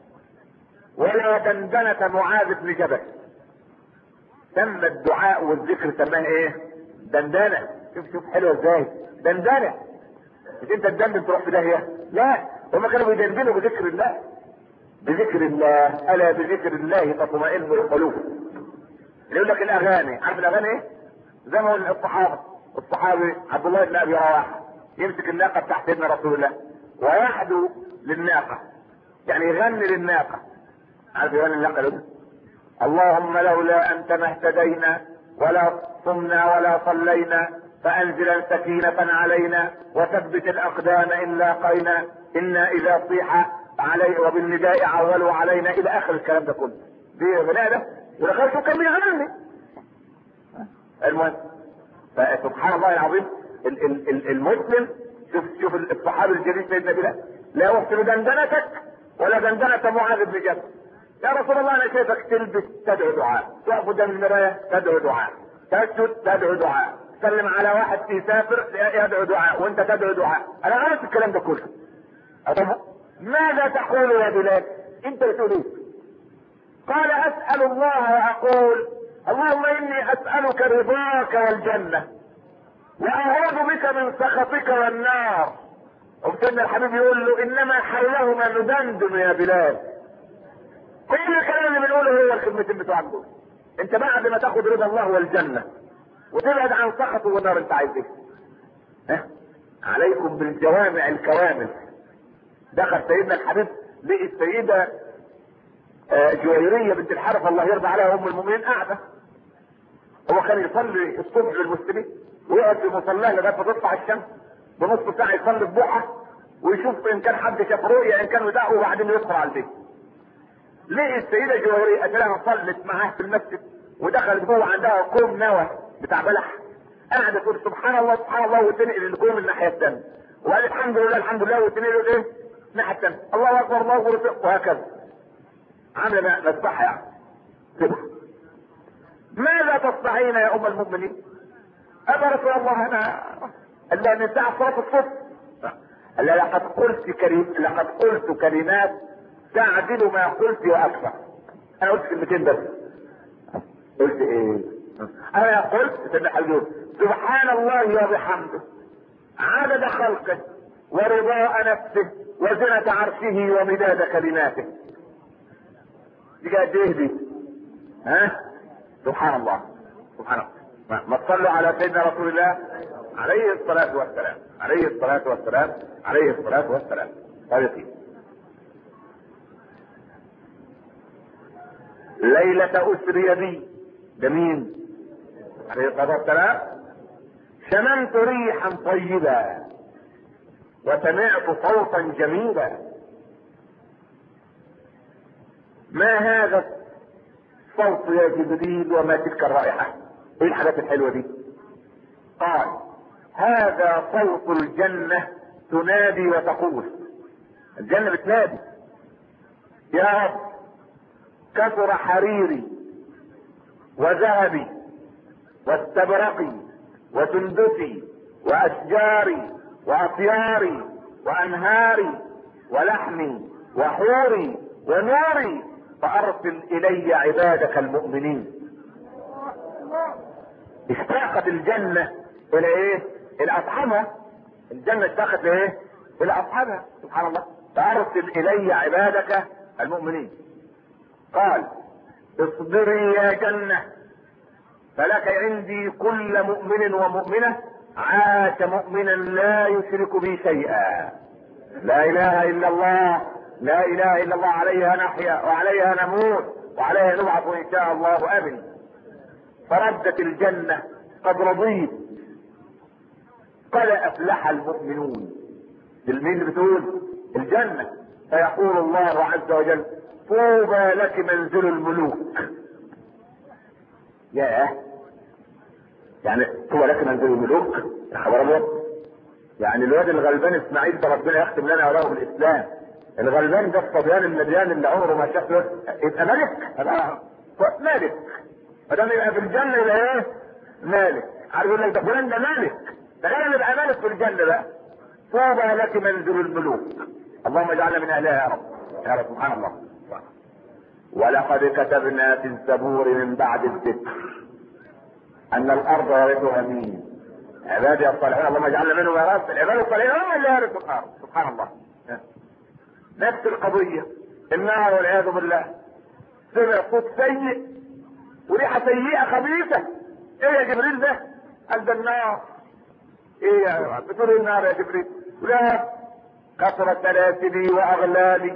Speaker 1: ولا دندنة معاذ بن جبل سمى الدعاء والذكر سماه ايه دندنة شوف شوف حلوة ازاي دندنة مش انت تدندن تروح في داهية لا هما كانوا بيدندنوا بذكر الله بذكر الله الا بذكر الله تطمئن القلوب يقول لك الاغاني عارف الاغاني ايه زي ما قلنا الصحابه الصحابي عبد الله بن ابي رواحه يمسك الناقه بتاعت سيدنا رسول الله ويحدو للناقه يعني يغني للناقه عارف يغني للناقه ليه؟ اللهم لولا انت ما اهتدينا ولا صمنا ولا صلينا فانزلا سكينة علينا وثبت الاقدام ان لاقينا انا اذا صيح علي وبالنداء عولوا علينا الى اخر الكلام ده كله دي غناء ده ودخلت كان بيغني المهم فسبحان الله العظيم ال- ال- ال- المسلم شوف شوف الصحابي الجليل سيدنا بلال لا يحسن دندنتك ولا دندنة معاذ بن جبل يا رسول الله انا شايفك تلبس تدعو دعاء تقف قدام المرايه تدعو دعاء تسجد تدعو دعاء تسلم على واحد يسافر يدعو دعاء وانت تدعو دعاء انا عارف الكلام ده كله أطب ماذا تقول يا بلال انت بتقول ايه قال اسال الله واقول اللهم اني اسالك رضاك والجنه واعوذ بك من سخطك والنار وسيدنا الحبيب يقول له انما حولهما ندندن يا بلال كل الكلام اللي بنقوله هو الخدمتين بتوعك دول انت بعد ما تاخد رضا الله والجنه وتبعد عن سخطه والنار انت عايز ايه؟ ها؟ عليكم بالجوامع الكوامل دخل سيدنا الحبيب لقي السيده آه، جويريه بنت الحارث الله يرضى عليها ام المؤمنين قاعده هو كان يصلي الصبح للمسلمين ويقعد في مصلاه لغايه ما تطلع الشمس بنص ساعه يصلي الضحى ويشوف ان كان حد شاف رؤيا ان كان وداعه وبعدين يدخل على البيت لقي السيده جويريه اجلها صلت معاه في المسجد ودخلت جوه عندها كوم نوى بتاع بلح قاعده تقول سبحان الله سبحان الله وتنقل الكوم الناحيه الثانيه وقال الحمد لله الحمد لله وتنقل ايه الناحيه الثانيه الله اكبر الله اكبر وهكذا عامله بقى مذبحه يعني كده ماذا تصنعين يا ام المؤمنين؟ ابا رسول الله انا قال لها من ساعه صلاه الصبح قال لها لقد قلت كريم لقد قلت كلمات تعدل ما قلت واكثر انا قلت كلمتين بس قلت ايه؟ انا قلت سيدنا حبيب سبحان الله وبحمده عدد خلقه ورضاء نفسه وزنة عرشه ومداد كلماته دي قد ايه دي؟ ها؟ سبحان الله سبحان الله ما- ما تصلوا على سيدنا رسول الله عليه الصلاة والسلام عليه الصلاة والسلام عليه الصلاة والسلام طريقي ليلة أسري بي ده مين؟ عليه الصلاة والسلام شممت ريحا طيبا وسمعت صوتا جميلا ما هذا الصوت يا جبريل وما تلك الرائحة ايه الحاجات الحلوة دي قال هذا صوت الجنة تنادي وتقول الجنة بتنادي يا رب كثر حريري وذهبي واستبرقي وسندسي واشجاري واطياري وانهاري ولحمي وحوري ونوري فارسل الي عبادك المؤمنين اشتاقت الجنة الى ايه الى اصحابها الجنة اشتاقت لايه الى اصحابها سبحان الله فارسل الي عبادك المؤمنين قال اصبري يا جنة فلك عندي كل مؤمن ومؤمنة عاش مؤمنا لا يشرك بي شيئا لا اله الا الله لا اله الا الله عليها نحيا وعليها نموت وعليها نبعث ان شاء الله امن فردت الجنة قد رضيت قد افلح المؤمنون المين اللي بتقول الجنة فيقول الله عز وجل طوبى لك منزل الملوك ياه يعني طوبى لك منزل الملوك يا خبر ابيض يعني الواد الغلبان اسماعيل ده ربنا يختم لنا وله بالاسلام الغلبان ده الصبيان المليان اللي عمره ما شاف يبقى ملك مالك ما دام يبقى في الجنه يبقى ايه؟ مالك عارف يقول لك ده فلان ده مالك ده لازم يبقى مالك في الجنه بقى طوبى لك منزل الملوك اللهم اجعلنا من اهلها يا رب يا رب سبحان الله ولقد كتبنا في الزبور من بعد الذكر ان الارض يرثها مين؟ عبادي الصالحين اللهم اجعلنا منهم يا رب العباد الصالحين هم اللي يرثوا الارض سبحان الله نفس القضيه النار والعياذ بالله سمع صوت سيء وريحه سيئه خبيثه ايه يا جبريل ده؟ قال ده النار ايه يا بتقول النار يا جبريل؟ لا كثرت سلاسلي واغلالي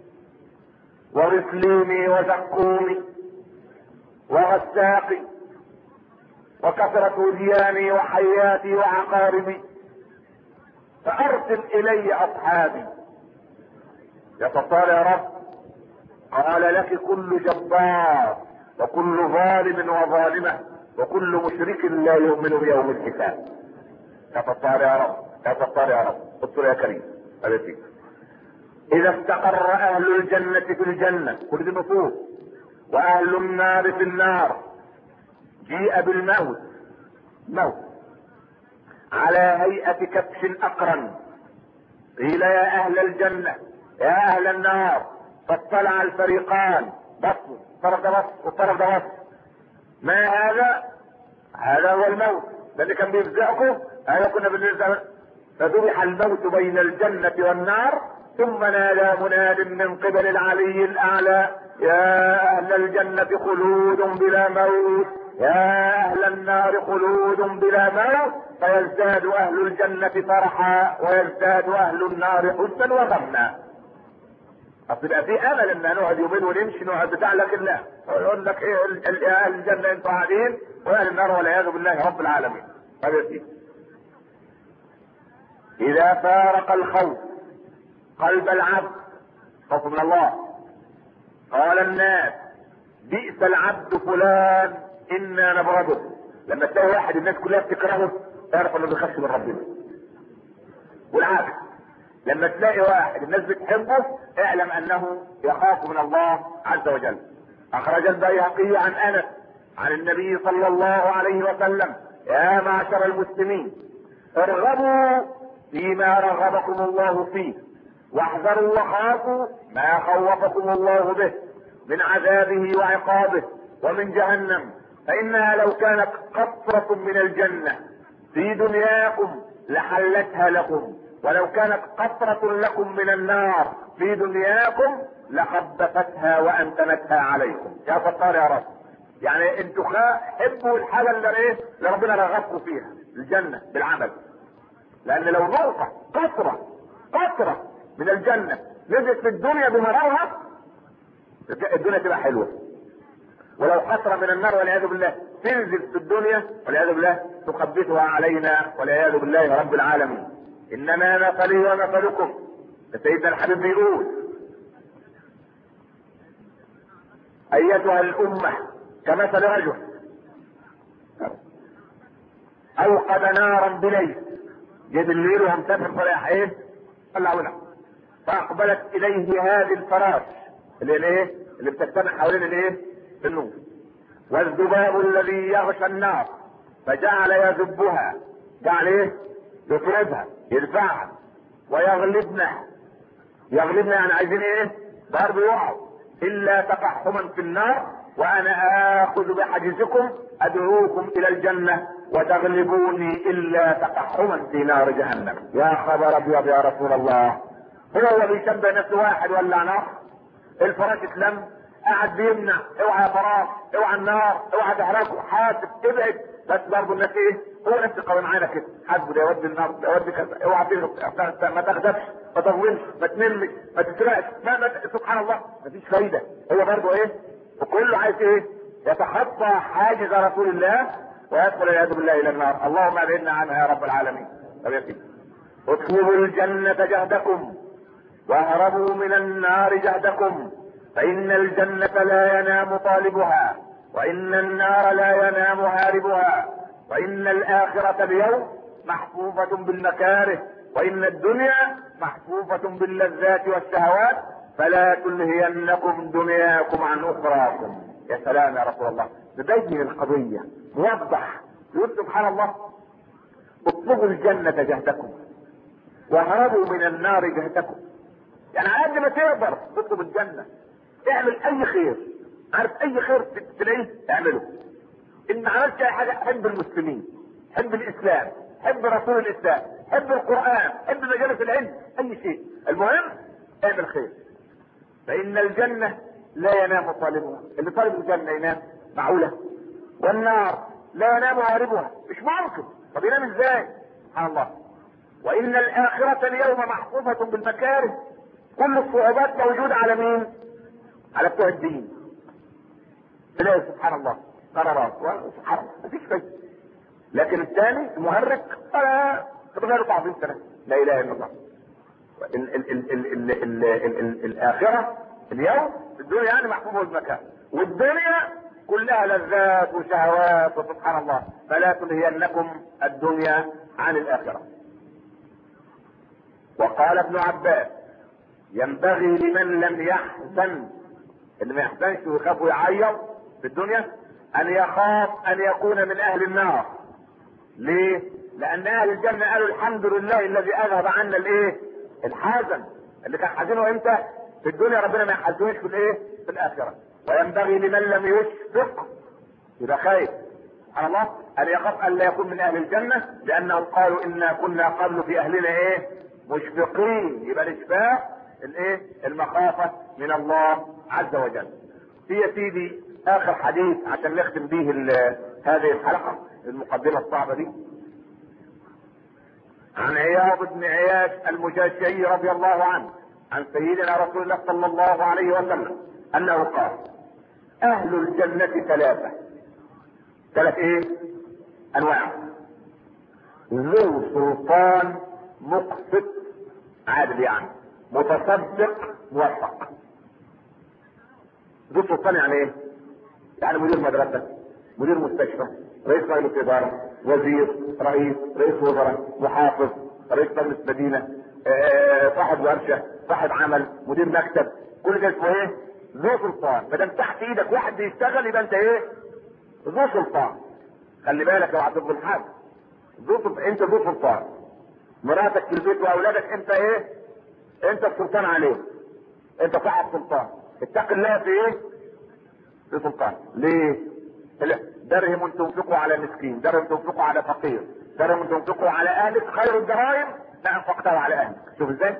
Speaker 1: ورسليني وزقومي وغساقي وكثرت ودياني وحياتي وعقاربي فارسل الي اصحابي يا ستار يا رب قال لك كل جبار وكل ظالم وظالمه وكل مشرك لا يؤمن بيوم الحساب يا ستار يا رب يا ستار يا رب قلت يا كريم هذا اذا استقر اهل الجنة في الجنة كل دي نصوص واهل النار في النار جيء بالموت موت على هيئة كبش اقرن قيل يا اهل الجنة يا اهل النار فاطلع الفريقان بصوا الطرف ده بص والطرف ده بص ما هذا هذا هو الموت ده اللي كان بيفزعكم هذا كنا بنرجع فذبح الموت بين الجنة والنار ثم نادى مناد من قبل العلي الاعلى يا اهل الجنة خلود بلا موت يا اهل النار خلود بلا موت فيزداد اهل الجنة فرحا ويزداد اهل النار حزنا وغما اصل يبقى في امل ان نقعد يومين ونمشي نقعد بتاع لكن لا يقول لك ايه اهل الجنة انتوا قاعدين واهل النار والعياذ بالله رب العالمين هذا اذا فارق الخوف قلب العبد خوف من الله قال الناس بئس العبد فلان انا نبغضه لما تلاقي واحد الناس كلها بتكرهه اعرف انه بيخش من ربنا والعكس لما تلاقي واحد الناس بتحبه اعلم انه يخاف من الله عز وجل اخرج البيهقي عن انس عن النبي صلى الله عليه وسلم يا معشر المسلمين ارغبوا فيما رغبكم الله فيه واحذروا وخافوا ما خوفكم الله به من عذابه وعقابه ومن جهنم فانها لو كانت قطرة من الجنة في دنياكم لحلتها لكم ولو كانت قطرة لكم من النار في دنياكم لخبفتها وامتنتها عليكم يا ستار يا رب يعني انتوا حبوا الحاجة اللي ايه اللي ربنا رغبكم فيها الجنة بالعمل لان لو نقطة قطرة قطرة من الجنة نزلت في الدنيا بمرارها الدنيا تبقى حلوة ولو قطرة من النار والعياذ بالله تنزل في الدنيا والعياذ بالله تخبطها علينا والعياذ بالله رب العالمين انما مثلي ومثلكم سيدنا الحبيب بيقول ايتها الامة كمثل رجل اوقد نارا بليل جيب الليل ومسافر طالع ايه طلع ولع فاقبلت اليه هذه الفراش اللي الايه اللي بتجتمع حوالين الايه النور والذباب الذي يغشى النار فجعل يذبها جعل ايه يطردها يدفعها ويغلبنا يغلبنا يعني عايزين ايه برضه يقعوا الا تقحما في النار وانا اخذ بحجزكم ادعوكم الى الجنه وتغلبوني الا تقحما في نار جهنم يا خبر ابيض يا رسول الله هو هو بيشبه نفسه واحد ولع نار الفراش اتلم قاعد بيمنع اوعى يا فراش اوعى النار اوعى تحرقه حاسب ابعد بس برضه الناس ايه هو نفس القوي معانا كده حاسبه ده يودي النار ده يودي كذا اوعى تغضب ما تغضبش ما تظلمش ما تنمش ما تسرقش ما, ما سبحان الله مفيش فايده هو برضه ايه وكله عايز ايه يتخطى حاجز رسول الله ويدخل والعياذ بالله الى النار اللهم ابعدنا عنها يا رب العالمين طب يا سيدي اطلبوا الجنة جهدكم واهربوا من النار جهدكم فإن الجنة لا ينام طالبها وإن النار لا ينام هاربها وإن الآخرة اليوم محفوفة بالمكاره وإن الدنيا محفوفة باللذات والشهوات فلا تلهينكم دنياكم عن أخراكم يا سلام يا رسول الله تبين القضية موضح يقول سبحان الله اطلبوا الجنة جهدكم واهربوا من النار جهدكم يعني على قد ما تقدر تطلب الجنة اعمل اي خير عارف اي خير تلاقيه اعمله ان ما عملتش اي حاجة حب المسلمين حب الاسلام حب رسول الاسلام حب القرآن حب مجالس العلم اي شيء المهم اعمل خير فان الجنة لا ينام طالبها اللي طالب الجنة ينام معقولة والنار لا ينام هاربها مش ممكن طب ينام ازاي سبحان الله وان الاخرة اليوم محفوظة بالمكاره كل الصعوبات موجودة على مين على بتوع الدين تلاقي سبحان الله قرارات سبحان الله مفيش فايدة لكن الثاني المهرج فلا تبغى تعظيم سنة لا اله الا الله ال ال ال ال ال ال ال ال الاخرة اليوم الدنيا يعني محفوظة بالمكان والدنيا كلها لذات وشهوات وسبحان الله فلا تلهينكم الدنيا عن الاخره وقال ابن عباس ينبغي لمن لم يحزن اللي ما يحزنش ويخاف ويعيط في الدنيا ان يخاف ان يكون من اهل النار ليه لان اهل الجنه قالوا الحمد لله الذي اذهب عنا الايه الحزن اللي كان حزينه امتى في الدنيا ربنا ما يحزنوش في الايه في الاخره وينبغي لمن لم يشفق يبقى خايف سبحان الله ان يخاف ان لا يكون من اهل الجنه لانهم قالوا انا كنا قبل في اهلنا ايه مشفقين يبقى الاشفاق الايه المخافه من الله عز وجل في يا سيدي اخر حديث عشان نختم به هذه الحلقه المقدمه الصعبه دي عن عياض بن عياش المجاشعي رضي الله عنه عن سيدنا رسول الله صلى الله عليه وسلم انه قال اهل الجنة ثلاثة ثلاث ايه انواع ذو سلطان مقسط عادل يعني متصدق موفق ذو سلطان يعني ايه يعني مدير مدرسة مدير مستشفى رئيس مجلس إدارة وزير رئيس رئيس وزراء محافظ رئيس مجلس مدينة آه، صاحب ورشة صاحب عمل مدير مكتب كل ده اسمه ايه ذو سلطان ما دام تحت ايدك واحد بيشتغل يبقى انت ايه ذو سلطان خلي بالك يا عبد الحاج ذو سلطان انت ذو سلطان مراتك في البيت واولادك انت ايه انت السلطان عليهم انت صاحب سلطان اتق الله في ايه في سلطان ليه لا. درهم تنفقوا على مسكين درهم تنفقوا على فقير درهم تنفقوا على اهلك خير الدراهم ما انفقته على اهلك شوف ازاي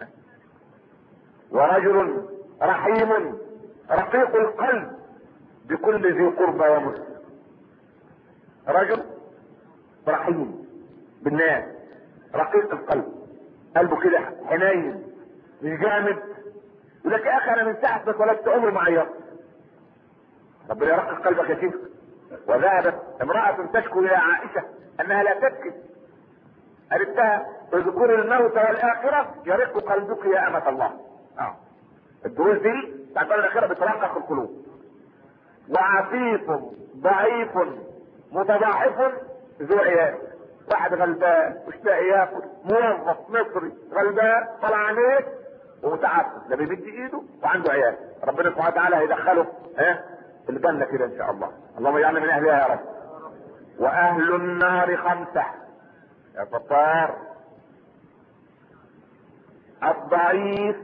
Speaker 1: ورجل رحيم رقيق القلب بكل ذي قربى ومسلم رجل رحيم بالناس رقيق القلب قلبه كده حنين مش جامد يقول لك يا اخي انا من ساعه ما اتولدت عمري ما عيطت ربنا يرقق قلبك يا شيخ وذهبت امرأة تشكو إلى عائشة أنها لا تبكي قالت لها اذكر الموت والآخرة يرق قلبك يا أمة الله آه. الدروس دي بتاعت الآخرة بترقق القلوب وعفيف ضعيف متضاعف ذو عيال واحد غلبان مش لاقي ياكل موظف مصري غلبان طلع عليه ومتعفف لا بيمد ايده وعنده عيال ربنا سبحانه وتعالى هيدخله ها الجنة كده ان شاء الله اللهم اجعلنا من اهلها يا رب واهل النار خمسة يا ستار الضعيف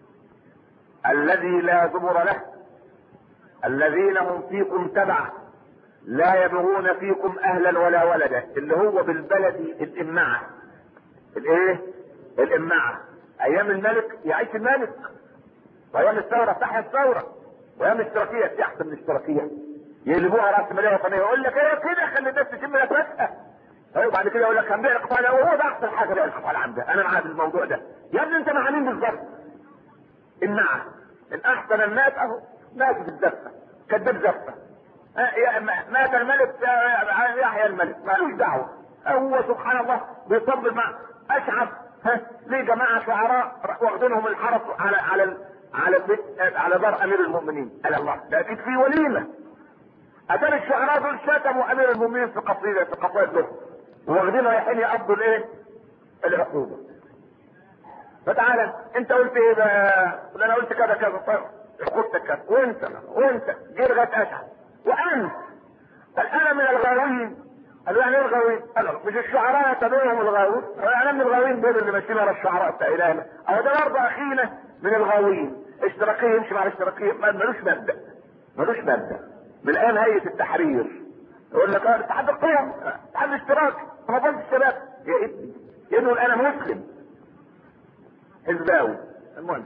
Speaker 1: الذي لا زبر له الذين هم فيكم تبع لا يبغون فيكم اهلا ولا ولدا اللي هو بالبلد الامعة الايه الامعة ايام الملك يعيش الملك وايام الثورة تحيا الثورة وايام الاشتراكية في احسن من الاشتراكية يقلبوها راس مالية وطنية يقول لك ايه كده خلي الناس تشم نفسها طيب وبعد كده يقول لك هنبيع القطاع ده وهو ده احسن حاجة بيع القطاع العام انا معاه الموضوع ده يا ابني انت مع مين بالظبط؟ النعم ان احسن الناس اهو ناس بالزفة كذاب زفة مات الملك يحيى الملك مالوش دعوة هو سبحان الله بيصب مع اشعب ها ليه جماعه شعراء راح واخدينهم الحرس على على ال- على البيت على دار امير المؤمنين قال الله ده اكيد في وليمه اتاري الشعراء دول شتموا امير المؤمنين في قصيده في قصائد له واخدين رايحين يقضوا الايه؟ العقوبه فتعالى انت قلت ايه بقى؟ قول انا قلت كذا كذا طيب عقوبتك كذا وانت وانت جه لغايه اشعر وانت قال انا من الغاوين قال له يعني ايه الغاوين؟ قال له مش الشعراء يتبعهم الغاوون قال انا من الغاوين دول اللي ماشيين ورا الشعراء بتاع الهنا او ده برضه اخينا من الغاوين اشتراكيه يمشي مع الاشتراكيه ما- ملوش مبدا ملوش مبدا من الان هيئه التحرير يقول لك اه اتحاد القوم اتحاد الاشتراك رفضت الشباب يا ابني يقول انا مسلم حزباوي المهم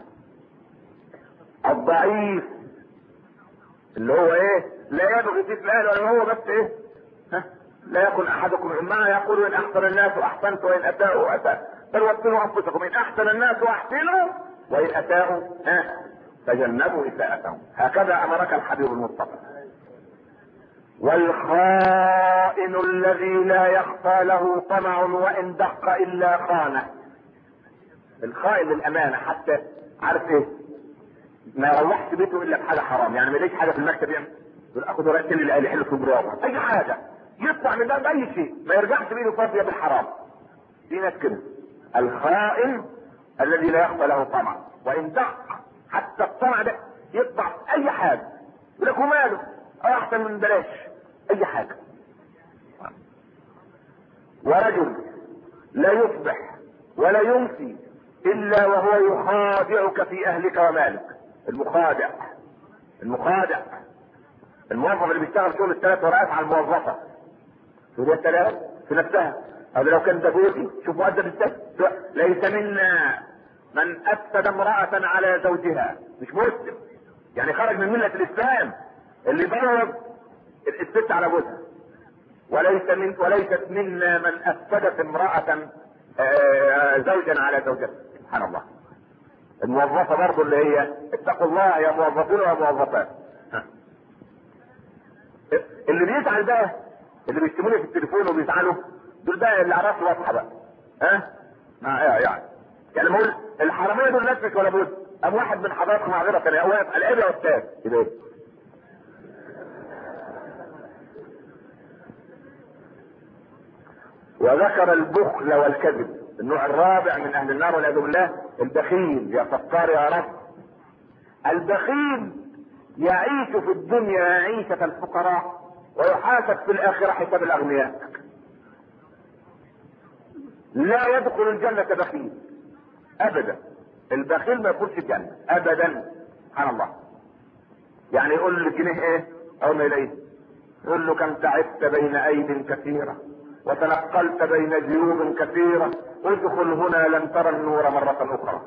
Speaker 1: الضعيف اللي هو ايه لا يبغي في الاهل ولا هو بس ايه ها لا يكن احدكم معه يقول ان احسن الناس احسنت وان اساءوا اساء بل وابتلوا انفسكم ان احسن الناس احسنوا وان اساءوا ها تجنبوا اساءتهم هكذا امرك الحبيب المصطفى والخائن الذي لا يخفى له طمع وان دق الا خانه الخائن للامانه حتى عارف ايه ما يروحش بيته الا بحاجه حرام يعني ما يلاقيش حاجه في المكتب يعمل يقول اخد ورقتين اللي قال يحل في برافو اي حاجه يطلع من ده باي شيء ما يرجعش بايده فاضيه بالحرام في ناس كده الخائن الذي لا يخفى له طمع وان دق حتى الطمع ده يطلع في اي حاجه يقول لك وماله اه احسن من بلاش اي حاجه ورجل لا يصبح ولا يمسي الا وهو يخادعك في اهلك ومالك المخادع المخادع الموظف اللي بيشتغل شغل الثلاث ورقات على الموظفه تقول يا سلام في نفسها هذا لو كان ده جوزي شوف مؤدب ازاي ليس منا من افسد امرأة على زوجها مش مسلم يعني خرج من ملة الاسلام اللي بوظ الست على جوزها وليس من وليست منا من افسدت امرأة آه، زوجا على زوجته سبحان الله الموظفة برضه اللي هي اتقوا الله يا موظفين ويا موظفات ها. اللي بيزعل بقى اللي بيشتموني في التليفون وبيزعلوا دول بقى اللي عرفوا واضحه بقى ها ما يعني يعني يعني لما اقول الحراميه دول ناس مش ولا بد قام واحد من حضراتكم معذره كان واقف قال ايه يا استاذ كده ايه وذكر البخل والكذب النوع الرابع من اهل النار والعياذ بالله البخيل يا ستار يا رب البخيل يعيش في الدنيا عيشة الفقراء ويحاسب في الآخرة حساب الأغنياء لا يدخل الجنة بخيل أبدا البخيل ما يدخلش الجنة أبدا سبحان الله يعني يقول له الجنيه إيه أو ما يلاقيه يقول له كم تعبت بين أيد كثيرة وتنقلت بين جيوب كثيرة ادخل هنا لن ترى النور مرة أخرى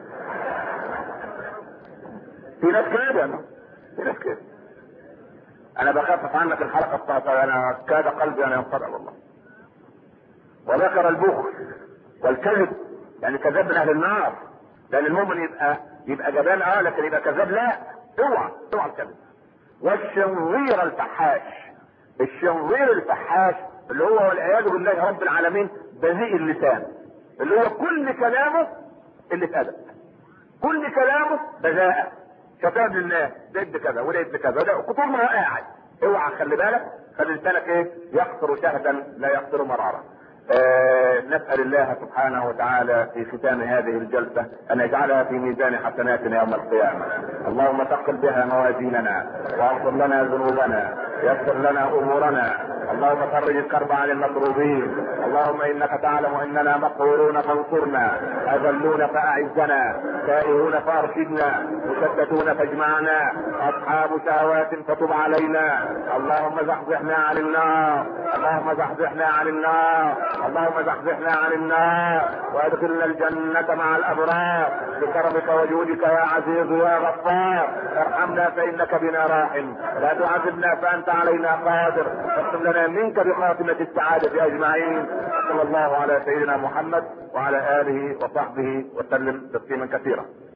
Speaker 1: في ناس كده في ناس كده انا بخفف عنك الحلقه بتاعت انا كاد قلبي ان ينقطع والله وذكر البخل والكذب يعني كذاب من اهل النار لان المؤمن يبقى يبقى جبان اه لكن يبقى كذاب لا اوعى اوعى الكذب والشنظير الفحاش الشنظير الفحاش اللي هو والعياذ بالله رب العالمين بذيء اللسان اللي هو كل كلامه اللي اتأدب كل كلامه بذاءة شتام لله ده ابن كذا وده ابن كذا وده طول ما هو قاعد اوعى خلي بالك خلي لسانك ايه يقطر شهدا لا يقطر مرارا آه نسأل الله سبحانه وتعالى في ختام هذه الجلسة أن يجعلها في ميزان حسناتنا يوم القيامة اللهم ثقل بها موازيننا واغفر لنا ذنوبنا يسر لنا أمورنا اللهم فرج الكرب عن المكروبين اللهم إنك تعلم إننا مقهورون فانصرنا أذلون فأعزنا تائهون فأرشدنا مشتتون فاجمعنا أصحاب شهوات فتب علينا اللهم زحزحنا عن النار اللهم زحزحنا عن النار اللهم زحزحنا عن النار وادخلنا الجنة مع الأبرار بكرمك وجودك يا عزيز يا غفار ارحمنا فإنك بنا راحم لا تعذبنا فأنت علينا قادر اقسم لنا منك بخاتمة السعادة أجمعين صلى الله على سيدنا محمد وعلى آله وصحبه وسلم تسليما كثيرا